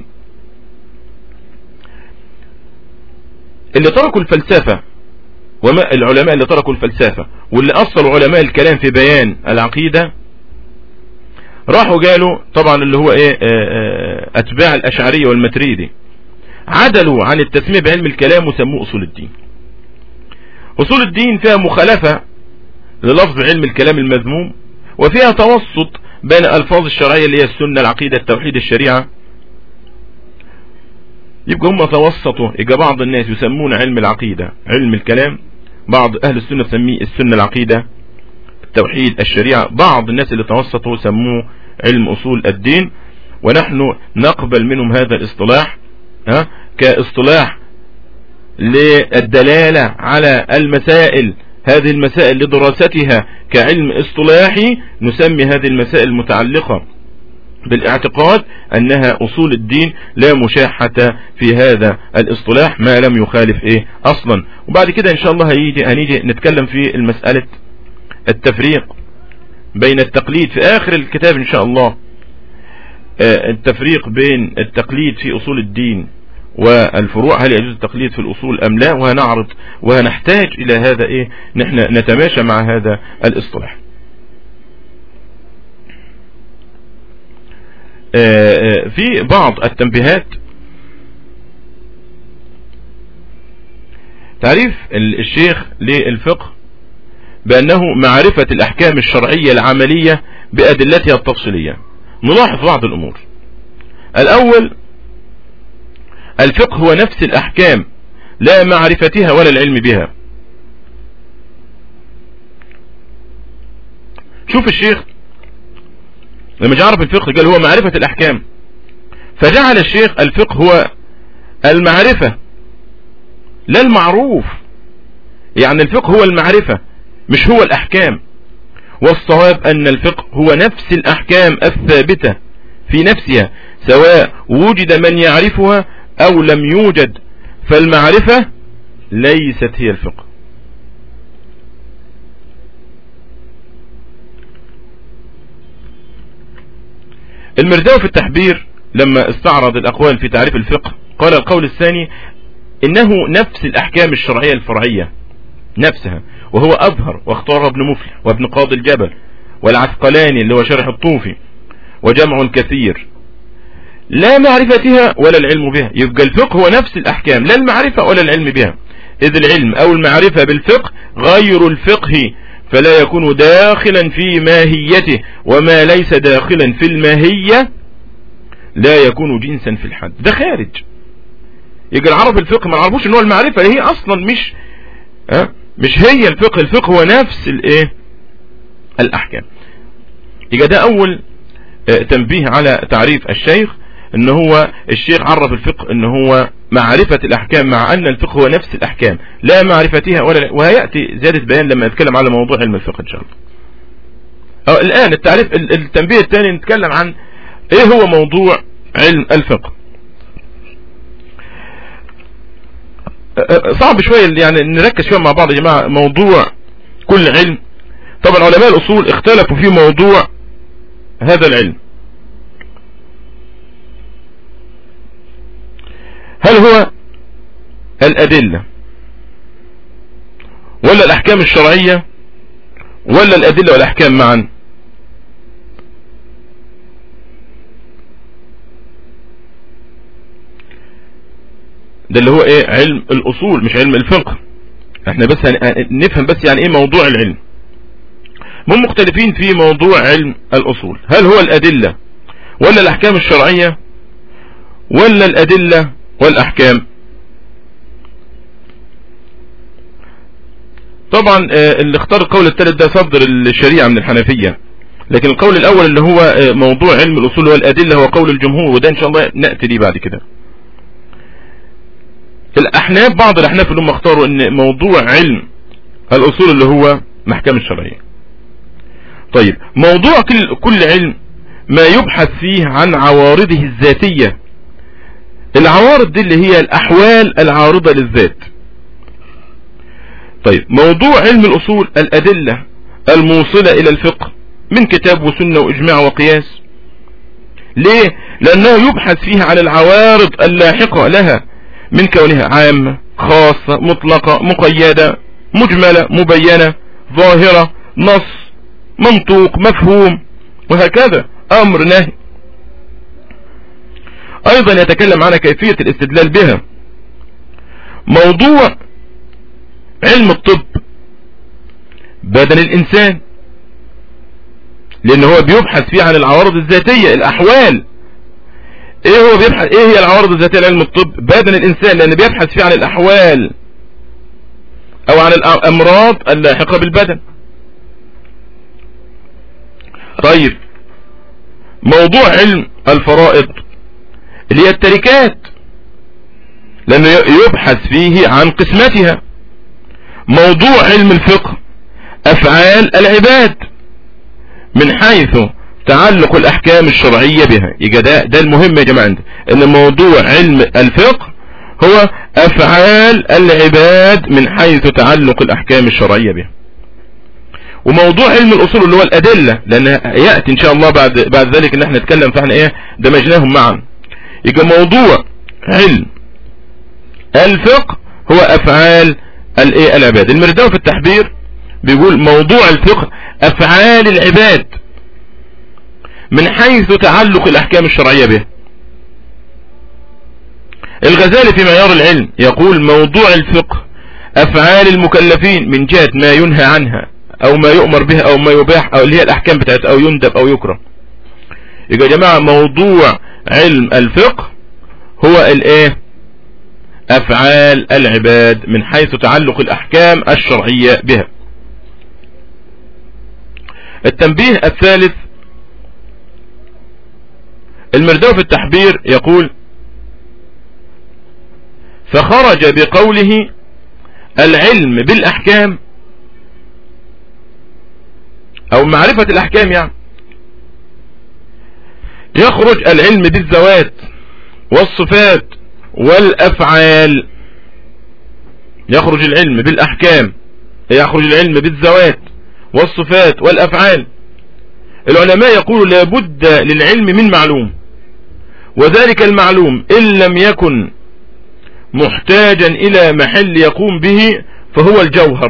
اللي تركوا الفلسفة وما العلماء اللي تركوا الفلسفة واللي أصلوا علماء الكلام في بيان العقيدة راحوا قالوا طبعا اللي هو ايه آه، آه، اتباع الاشعرية والمتريدي عدلوا عن التسمية بعلم الكلام وسموه اصول الدين اصول الدين فيها مخالفة للفظ علم الكلام المذموم وفيها توسط بين الفاظ الشرعية اللي هي السنة العقيدة التوحيد الشريعة يبقى هم توسطوا يبقى بعض الناس يسمون علم العقيدة علم الكلام بعض اهل السنة تسميه السنة العقيدة التوحيد الشريعة بعض الناس اللي توسطوا سموه علم اصول الدين ونحن نقبل منهم هذا الاصطلاح ها كاصطلاح للدلالة على المسائل هذه المسائل لدراستها كعلم اصطلاحي نسمي هذه المسائل المتعلقة بالاعتقاد انها اصول الدين لا مشاحة في هذا الاصطلاح ما لم يخالف ايه اصلا وبعد كده ان شاء الله هيجي هنيجي نتكلم في المسألة التفريق بين التقليد في اخر الكتاب ان شاء الله آه، التفريق بين التقليد في اصول الدين والفروع هل يجوز التقليد في الأصول أم لا وهنعرض وهنحتاج إلى هذا إيه نحن نتماشى مع هذا الاصطلاح آه، آه، في بعض التنبيهات تعريف الشيخ للفقه بأنه معرفة الأحكام الشرعية العملية بأدلتها التفصيلية نلاحظ بعض الأمور الأول الفقه هو نفس الأحكام لا معرفتها ولا العلم بها شوف الشيخ لما جعرف الفقه قال هو معرفة الأحكام فجعل الشيخ الفقه هو المعرفة لا المعروف يعني الفقه هو المعرفة مش هو الأحكام والصواب أن الفقه هو نفس الأحكام الثابتة في نفسها سواء وجد من يعرفها او لم يوجد فالمعرفة ليست هي الفقه المرداوي في التحبير لما استعرض الأقوال في تعريف الفقه قال القول الثاني إنه نفس الأحكام الشرعية الفرعية نفسها وهو أظهر واختار ابن مفلح وابن قاضي الجبل والعسقلاني اللي هو شرح الطوفي وجمع كثير لا معرفتها ولا العلم بها يبقى الفقه هو نفس الأحكام لا المعرفة ولا العلم بها إذ العلم أو المعرفة بالفقه غير الفقه فلا يكون داخلا في ماهيته وما ليس داخلا في الماهية لا يكون جنسا في الحد ده خارج يبقى العرب الفقه ما عرفوش ان هو المعرفة هي اصلا مش ها مش هي الفقه الفقه هو نفس الايه الاحكام يبقى ده اول آه، تنبيه على تعريف الشيخ ان هو الشيخ عرف الفقه ان هو معرفة الاحكام مع ان الفقه هو نفس الاحكام لا معرفتها ولا وهيأتي زيادة بيان لما نتكلم على موضوع علم الفقه ان شاء الله أو الان التعريف التنبيه الثاني نتكلم عن ايه هو موضوع علم الفقه صعب شوية يعني نركز شوية مع بعض يا جماعة موضوع كل علم طبعا علماء الاصول اختلفوا في موضوع هذا العلم هل هو الأدلة ولا الأحكام الشرعية ولا الأدلة والأحكام معا ده اللي هو ايه علم الأصول مش علم الفقه احنا بس نفهم بس يعني ايه موضوع العلم هم مختلفين في موضوع علم الأصول هل هو الأدلة ولا الأحكام الشرعية ولا الأدلة والأحكام طبعا آه، اللي اختار القول الثالث ده صدر الشريعة من الحنفية لكن القول الاول اللي هو آه، موضوع علم الاصول والادلة هو قول الجمهور وده ان شاء الله نأتي ليه بعد كده الاحناف بعض الاحناف اللي هم اختاروا ان موضوع علم الاصول اللي هو محكمة الشرعية طيب موضوع كل, كل علم ما يبحث فيه عن عوارضه الذاتية العوارض دي اللي هي الاحوال العارضة للذات طيب موضوع علم الاصول الادلة الموصلة الى الفقه من كتاب وسنة واجماع وقياس ليه لانه يبحث فيها عن العوارض اللاحقة لها من كونها عامة خاصة مطلقة مقيدة مجملة مبينة ظاهرة نص منطوق مفهوم وهكذا امر نهي ايضا يتكلم عن كيفية الاستدلال بها موضوع علم الطب بدن الانسان لان هو بيبحث فيه عن العوارض الذاتية الاحوال ايه هو بيبحث ايه هي العوارض الذاتية لعلم الطب بدن الانسان لان بيبحث فيه عن الاحوال او عن الامراض اللاحقة بالبدن طيب موضوع علم الفرائض اللي هي التركات لانه يبحث فيه عن قسمتها موضوع علم الفقه افعال العباد من حيث تعلق الاحكام الشرعية بها يبقى ده, ده المهم يا جماعة ان موضوع علم الفقه هو افعال العباد من حيث تعلق الاحكام الشرعية بها وموضوع علم الاصول اللي هو الادلة لان يأتي ان شاء الله بعد, بعد ذلك ان احنا نتكلم فاحنا ايه دمجناهم معا يبقى موضوع علم الفقه هو افعال الايه العباد المرداوي في التحبير بيقول موضوع الفقه افعال العباد من حيث تعلق الاحكام الشرعية به الغزالي في معيار العلم يقول موضوع الفقه افعال المكلفين من جهة ما ينهى عنها او ما يؤمر به او ما يباح او اللي هي الاحكام بتاعت او يندب او يكره يبقى يا جماعة موضوع علم الفقه هو الايه افعال العباد من حيث تعلق الاحكام الشرعية بها التنبيه الثالث المرداوي في التحبير يقول فخرج بقوله العلم بالاحكام او معرفة الاحكام يعني يخرج العلم بالذوات والصفات والافعال يخرج العلم بالاحكام يخرج العلم بالذوات والصفات والافعال العلماء يقولوا لابد للعلم من معلوم وذلك المعلوم ان لم يكن محتاجا الى محل يقوم به فهو الجوهر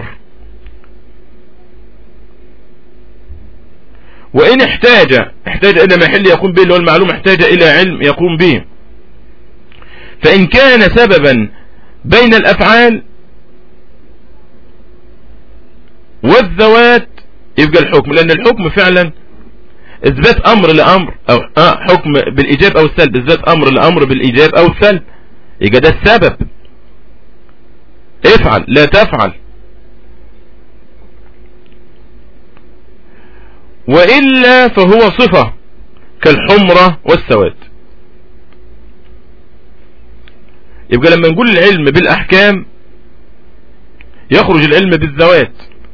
وان احتاج احتاج الى محل يقوم به اللي هو المعلوم احتاج الى علم يقوم به فان كان سببا بين الافعال والذوات يبقى الحكم لان الحكم فعلا اثبات امر لامر او اه حكم بالايجاب او السلب اثبات امر لامر بالايجاب او السلب يبقى ده السبب افعل لا تفعل وإلا فهو صفة كالحمرة والسواد يبقى لما نقول العلم بالأحكام يخرج العلم بالذوات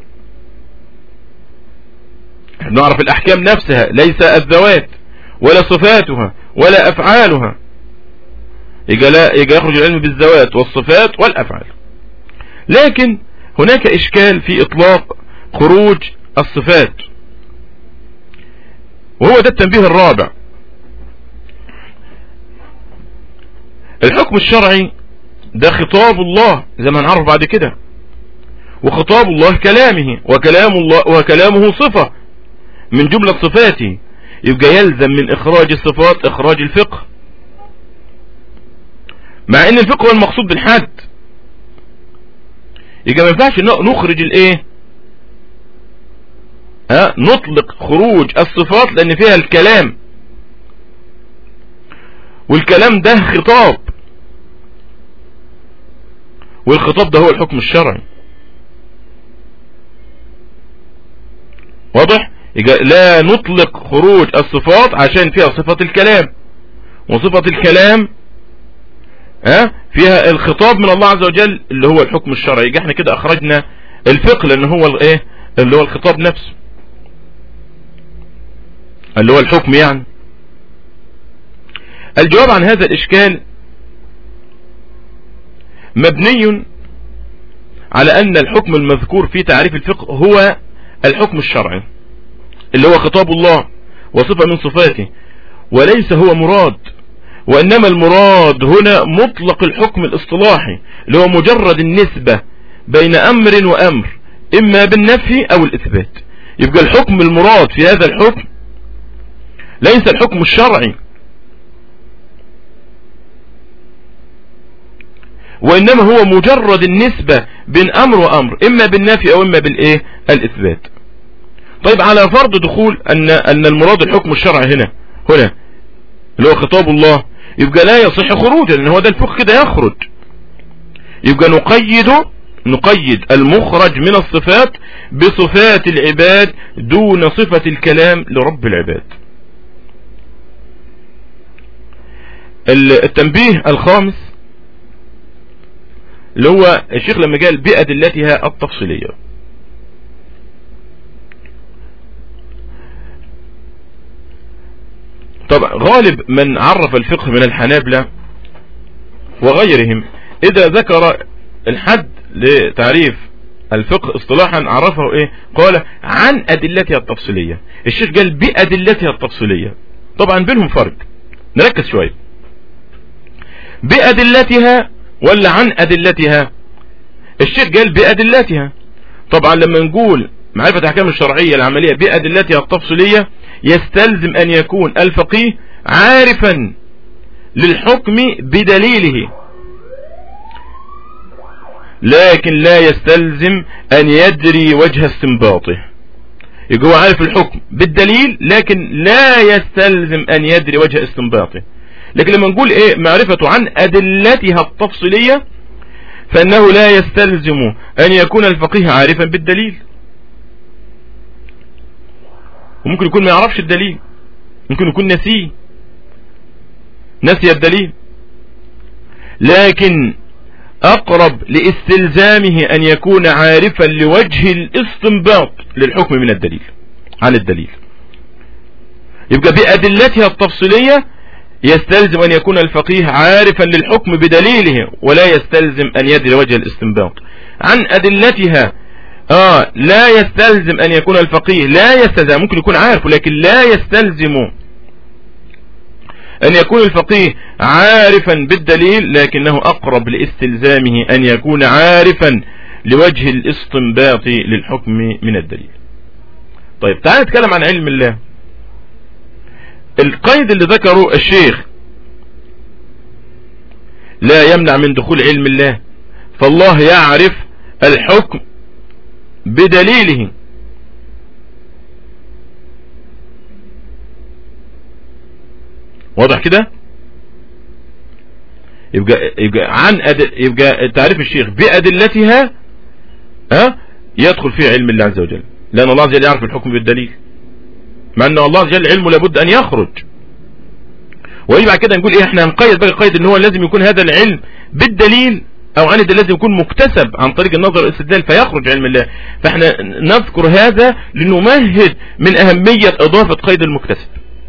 نعرف الأحكام نفسها ليس الذوات ولا صفاتها ولا أفعالها يبقى, لا يبقى يخرج العلم بالذوات والصفات والأفعال لكن هناك إشكال في إطلاق خروج الصفات وهو ده التنبيه الرابع الحكم الشرعي ده خطاب الله زي ما هنعرف بعد كده وخطاب الله كلامه وكلام الله وكلامه صفة من جملة صفاته يبقى يلزم من اخراج الصفات اخراج الفقه مع ان الفقه هو المقصود بالحد يبقى ما ينفعش نخرج الايه ها نطلق خروج الصفات لان فيها الكلام والكلام ده خطاب والخطاب ده هو الحكم الشرعي لا نطلق خروج الصفات عشان فيها صفة الكلام وصفة الكلام ها فيها الخطاب من الله عز وجل اللي هو الحكم الشرعي يجي احنا كده اخرجنا الفقه لان هو الايه اللي هو الخطاب نفسه اللي هو الحكم يعني الجواب عن هذا الاشكال مبني على ان الحكم المذكور في تعريف الفقه هو الحكم الشرعي اللي هو خطاب الله وصفة من صفاته وليس هو مراد وإنما المراد هنا مطلق الحكم الاصطلاحي اللي هو مجرد النسبة بين أمر وأمر إما بالنفي أو الإثبات يبقى الحكم المراد في هذا الحكم ليس الحكم الشرعي وإنما هو مجرد النسبة بين أمر وأمر إما بالنفي أو إما بالإيه الإثبات طيب على فرض دخول أن, أن المراد الحكم الشرعي هنا هنا اللي هو خطاب الله يبقى لا يصح خروجا لأن هو ده الفقه كده يخرج يبقى نقيد نقيد المخرج من الصفات بصفات العباد دون صفة الكلام لرب العباد التنبيه الخامس اللي هو الشيخ لما قال بأدلتها التفصيلية طبعا غالب من عرف الفقه من الحنابلة وغيرهم إذا ذكر الحد لتعريف الفقه اصطلاحا عرفه ايه قال عن ادلتها التفصيلية الشيخ قال بادلتها التفصيلية طبعا بينهم فرق نركز شوية بادلتها ولا عن ادلتها الشيخ قال بادلتها طبعا لما نقول معرفة الاحكام الشرعية العملية بادلتها التفصيلية يستلزم ان يكون الفقيه عارفا للحكم بدليله لكن لا يستلزم ان يدري وجه استنباطه يبقى هو عارف الحكم بالدليل لكن لا يستلزم ان يدري وجه استنباطه لكن لما نقول ايه معرفة عن ادلتها التفصيلية فانه لا يستلزم ان يكون الفقيه عارفا بالدليل وممكن يكون ما يعرفش الدليل ممكن يكون نسيه نسي الدليل لكن اقرب لاستلزامه ان يكون عارفا لوجه الاستنباط للحكم من الدليل عن الدليل يبقى بأدلتها التفصيلية يستلزم ان يكون الفقيه عارفا للحكم بدليله ولا يستلزم ان يدري وجه الاستنباط عن ادلتها اه لا يستلزم ان يكون الفقيه لا يستلزم ممكن يكون عارف لكن لا يستلزم ان يكون الفقيه عارفا بالدليل لكنه اقرب لاستلزامه ان يكون عارفا لوجه الاستنباط للحكم من الدليل طيب تعال نتكلم عن علم الله القيد اللي ذكره الشيخ لا يمنع من دخول علم الله فالله يعرف الحكم بدليله واضح كده يبقى يبقى عن أد... يبقى تعريف الشيخ بأدلتها ها يدخل فيه علم الله عز وجل لأن الله عز وجل يعرف الحكم بالدليل مع أن الله عز وجل علمه لابد أن يخرج ويبقى كده نقول إيه إحنا هنقيد بقى قيد إن هو لازم يكون هذا العلم بالدليل او عن الدليل لازم يكون مكتسب عن طريق النظر والاستدلال فيخرج علم الله فاحنا نذكر هذا لنمهد من اهمية اضافة قيد المكتسب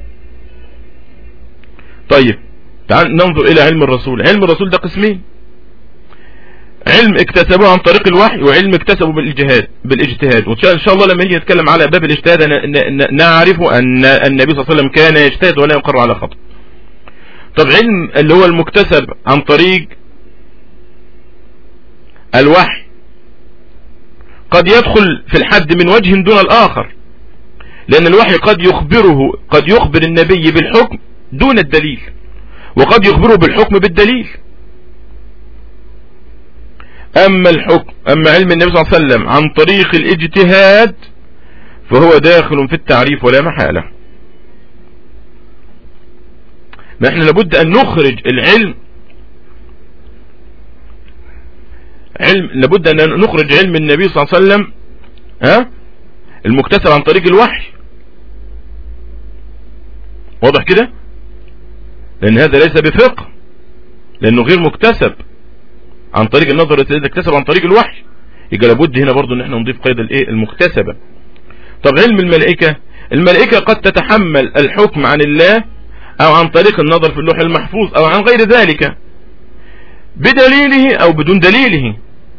طيب تعال ننظر الى علم الرسول علم الرسول ده قسمين علم اكتسبوه عن طريق الوحي وعلم اكتسبه بالاجتهاد بالاجتهاد وان شاء الله لما نيجي نتكلم على باب الاجتهاد نعرف ان النبي صلى الله عليه وسلم كان يجتهد ولا يقر على خطأ طب علم اللي هو المكتسب عن طريق الوحي قد يدخل في الحد من وجه دون الآخر لأن الوحي قد يخبره قد يخبر النبي بالحكم دون الدليل وقد يخبره بالحكم بالدليل أما الحكم أما علم النبي صلى الله عليه وسلم عن طريق الاجتهاد فهو داخل في التعريف ولا محالة ما احنا لابد أن نخرج العلم علم لابد أن نخرج علم النبي صلى الله عليه وسلم ها المكتسب عن طريق الوحي واضح كده لان هذا ليس بفقه لانه غير مكتسب عن طريق النظر الذي اكتسب عن طريق الوحي يبقى لابد هنا برضو ان احنا نضيف قيد الايه المكتسبة طب علم الملائكة الملائكة قد تتحمل الحكم عن الله او عن طريق النظر في اللوح المحفوظ او عن غير ذلك بدليله او بدون دليله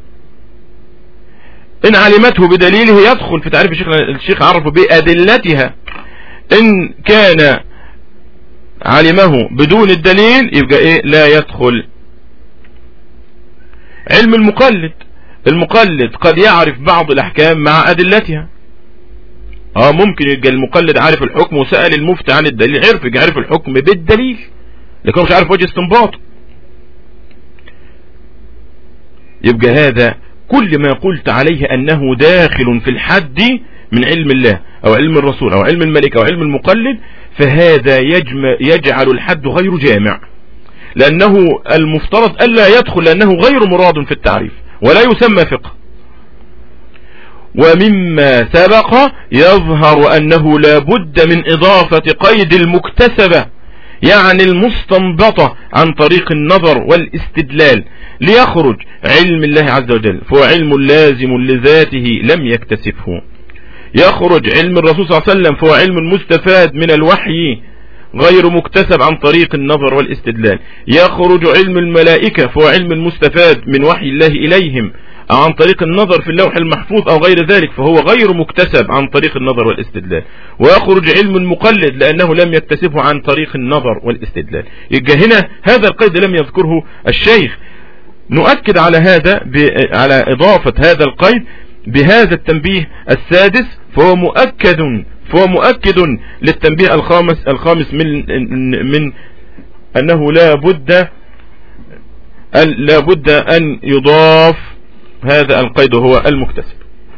ان علمته بدليله يدخل في تعريف الشيخ الشيخ عرفه بادلتها ان كان علمه بدون الدليل يبقى ايه لا يدخل علم المقلد المقلد قد يعرف بعض الاحكام مع ادلتها اه ممكن يبقى المقلد عارف الحكم وسأل المفتي عن الدليل عرف يعرف الحكم بالدليل لكن مش عارف وجه استنباطه يبقى هذا كل ما قلت عليه أنه داخل في الحد من علم الله أو علم الرسول أو علم الملك أو علم المقلد فهذا يجمع يجعل الحد غير جامع لأنه المفترض ألا يدخل لأنه غير مراد في التعريف ولا يسمى فقه ومما سبق يظهر أنه لا بد من إضافة قيد المكتسبة يعني المستنبطة عن طريق النظر والاستدلال ليخرج علم الله عز وجل فهو علم لازم لذاته لم يكتسبه يخرج علم الرسول صلى الله عليه وسلم فهو علم مستفاد من الوحي غير مكتسب عن طريق النظر والاستدلال يخرج علم الملائكة فهو علم مستفاد من وحي الله إليهم أو عن طريق النظر في اللوح المحفوظ أو غير ذلك فهو غير مكتسب عن طريق النظر والاستدلال ويخرج علم المقلد لأنه لم يكتسبه عن طريق النظر والاستدلال يبقى هنا هذا القيد لم يذكره الشيخ نؤكد على هذا على إضافة هذا القيد بهذا التنبيه السادس فهو مؤكد فهو مؤكد للتنبيه الخامس الخامس من من أنه لا بد لا بد أن يضاف هذا القيد هو المكتسب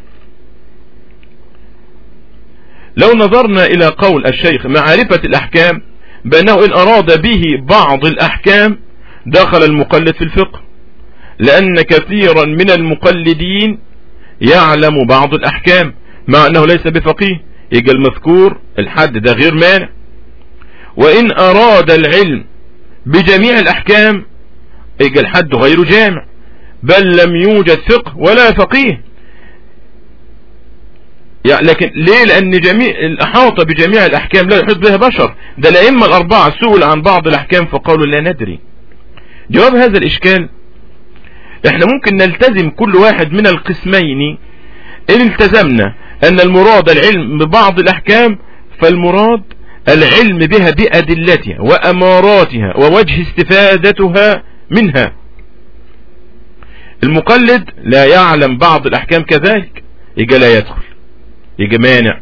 لو نظرنا إلى قول الشيخ معرفة الأحكام بأنه إن أراد به بعض الأحكام دخل المقلد في الفقه لأن كثيرا من المقلدين يعلم بعض الأحكام مع أنه ليس بفقيه يجي المذكور الحد ده غير مانع وإن أراد العلم بجميع الأحكام يجي الحد غير جامع بل لم يوجد فقه ولا فقيه يعني لكن ليه لأن جميع الأحاطة بجميع الأحكام لا يحيط بها بشر ده الأئمة الأربعة سئل عن بعض الأحكام فقالوا لا ندري جواب هذا الإشكال احنا ممكن نلتزم كل واحد من القسمين ان التزمنا ان المراد العلم ببعض الاحكام فالمراد العلم بها بأدلتها وأماراتها ووجه استفادتها منها المقلد لا يعلم بعض الأحكام كذلك يجي لا يدخل يجي مانع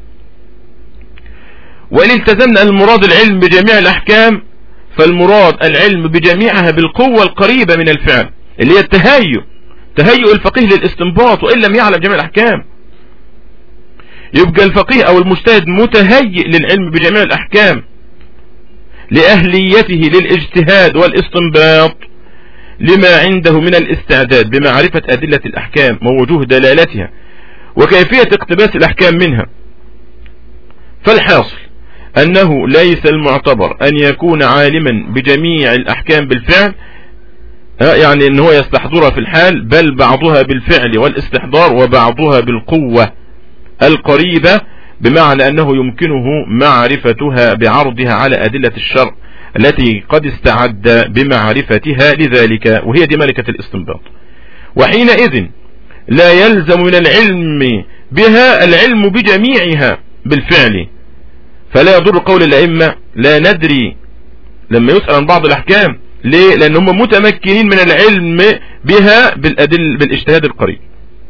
وإن التزمنا المراد العلم بجميع الأحكام فالمراد العلم بجميعها بالقوة القريبة من الفعل اللي هي التهيؤ تهيؤ الفقيه للاستنباط وإن لم يعلم جميع الأحكام يبقى الفقيه أو المجتهد متهيئ للعلم بجميع الأحكام لأهليته للاجتهاد والاستنباط لما عنده من الاستعداد بمعرفة أدلة الأحكام ووجوه دلالتها وكيفية اقتباس الأحكام منها فالحاصل أنه ليس المعتبر أن يكون عالما بجميع الأحكام بالفعل يعني ان هو يستحضرها في الحال بل بعضها بالفعل والاستحضار وبعضها بالقوة القريبة بمعنى انه يمكنه معرفتها بعرضها على ادلة الشرع التي قد استعد بمعرفتها لذلك وهي دي ملكة الاستنباط وحينئذ لا يلزم من العلم بها العلم بجميعها بالفعل فلا يضر قول الأئمة لا ندري لما يسأل عن بعض الأحكام ليه لأن هم متمكنين من العلم بها بالأدل بالاجتهاد القريب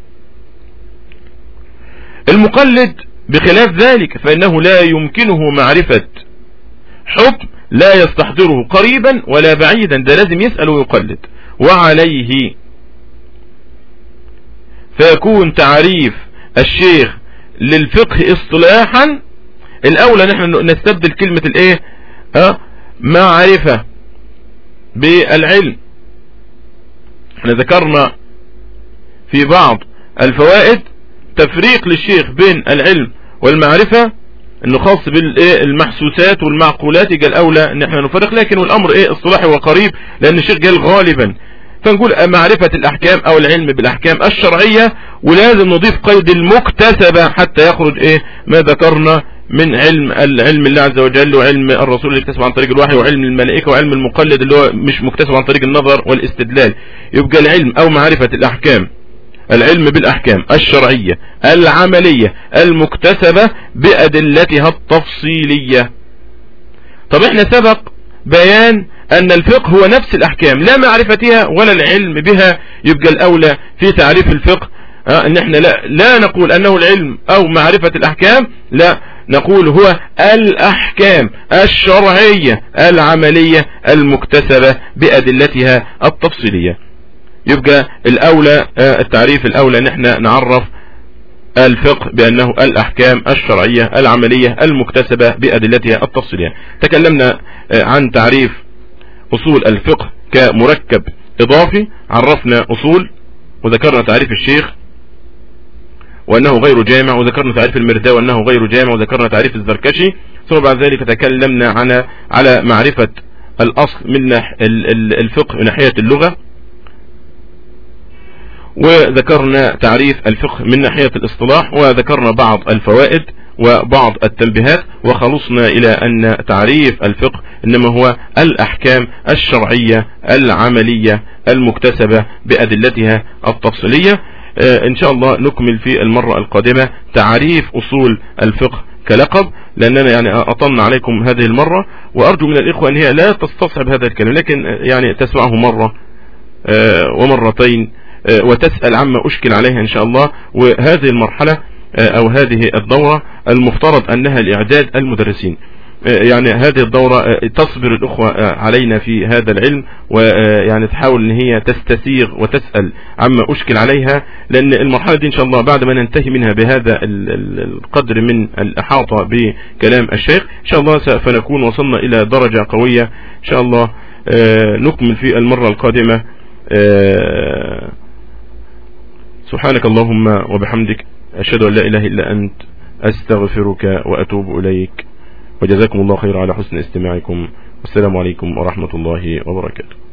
المقلد بخلاف ذلك فإنه لا يمكنه معرفة حكم لا يستحضره قريبا ولا بعيدا ده لازم يسأل ويقلد وعليه فيكون تعريف الشيخ للفقه اصطلاحا الاولى نحن نستبدل كلمة الايه اه معرفة بالعلم احنا ذكرنا في بعض الفوائد تفريق للشيخ بين العلم والمعرفة انه خاص بالمحسوسات والمعقولات يجي الاولى ان احنا نفرق لكن والامر ايه اصطلاحي وقريب لان الشيخ قال غالبا فنقول معرفة الاحكام او العلم بالاحكام الشرعية ولازم نضيف قيد المكتسبة حتى يخرج ايه ما ذكرنا من علم العلم الله عز وجل وعلم الرسول اللي اكتسب عن طريق الوحي وعلم الملائكة وعلم المقلد اللي هو مش مكتسب عن طريق النظر والاستدلال يبقى العلم او معرفة الاحكام العلم بالاحكام الشرعية العملية المكتسبة بادلتها التفصيلية طب احنا سبق بيان ان الفقه هو نفس الاحكام لا معرفتها ولا العلم بها يبقى الاولى في تعريف الفقه اه ان احنا لا, لا نقول انه العلم او معرفة الاحكام لا نقول هو الأحكام الشرعية العملية المكتسبة بأدلتها التفصيلية يبقى الأولى آه، التعريف الأولى نحن نعرف الفقه بأنه الأحكام الشرعية العملية المكتسبة بأدلتها التفصيلية تكلمنا آه، عن تعريف أصول الفقه كمركب إضافي عرفنا أصول وذكرنا تعريف الشيخ وأنه غير جامع وذكرنا تعريف المرداء وأنه غير جامع وذكرنا تعريف الزركشي ثم بعد ذلك تكلمنا عن على معرفة الأصل من الفقه من ناحية اللغة وذكرنا تعريف الفقه من ناحية الاصطلاح وذكرنا بعض الفوائد وبعض التنبيهات وخلصنا إلى أن تعريف الفقه إنما هو الأحكام الشرعية العملية المكتسبة بأدلتها التفصيلية آه، ان شاء الله نكمل في المرة القادمة تعريف اصول الفقه كلقب لاننا يعني اطلنا عليكم هذه المرة وارجو من الاخوة ان هي لا تستصعب هذا الكلام لكن يعني تسمعه مرة آه، ومرتين آه، وتسأل عما اشكل عليها ان شاء الله وهذه المرحلة او هذه الدورة المفترض انها لاعداد المدرسين يعني هذه الدورة تصبر الأخوة علينا في هذا العلم ويعني تحاول ان هي تستسيغ وتسأل عما أشكل عليها لأن المرحلة دي إن شاء الله بعد ما ننتهي منها بهذا القدر من الإحاطة بكلام الشيخ إن شاء الله سوف نكون وصلنا إلى درجة قوية إن شاء الله نكمل في المرة القادمة سبحانك اللهم وبحمدك أشهد أن لا إله إلا أنت أستغفرك وأتوب إليك وجزاكم الله خير على حسن استماعكم والسلام عليكم ورحمة الله وبركاته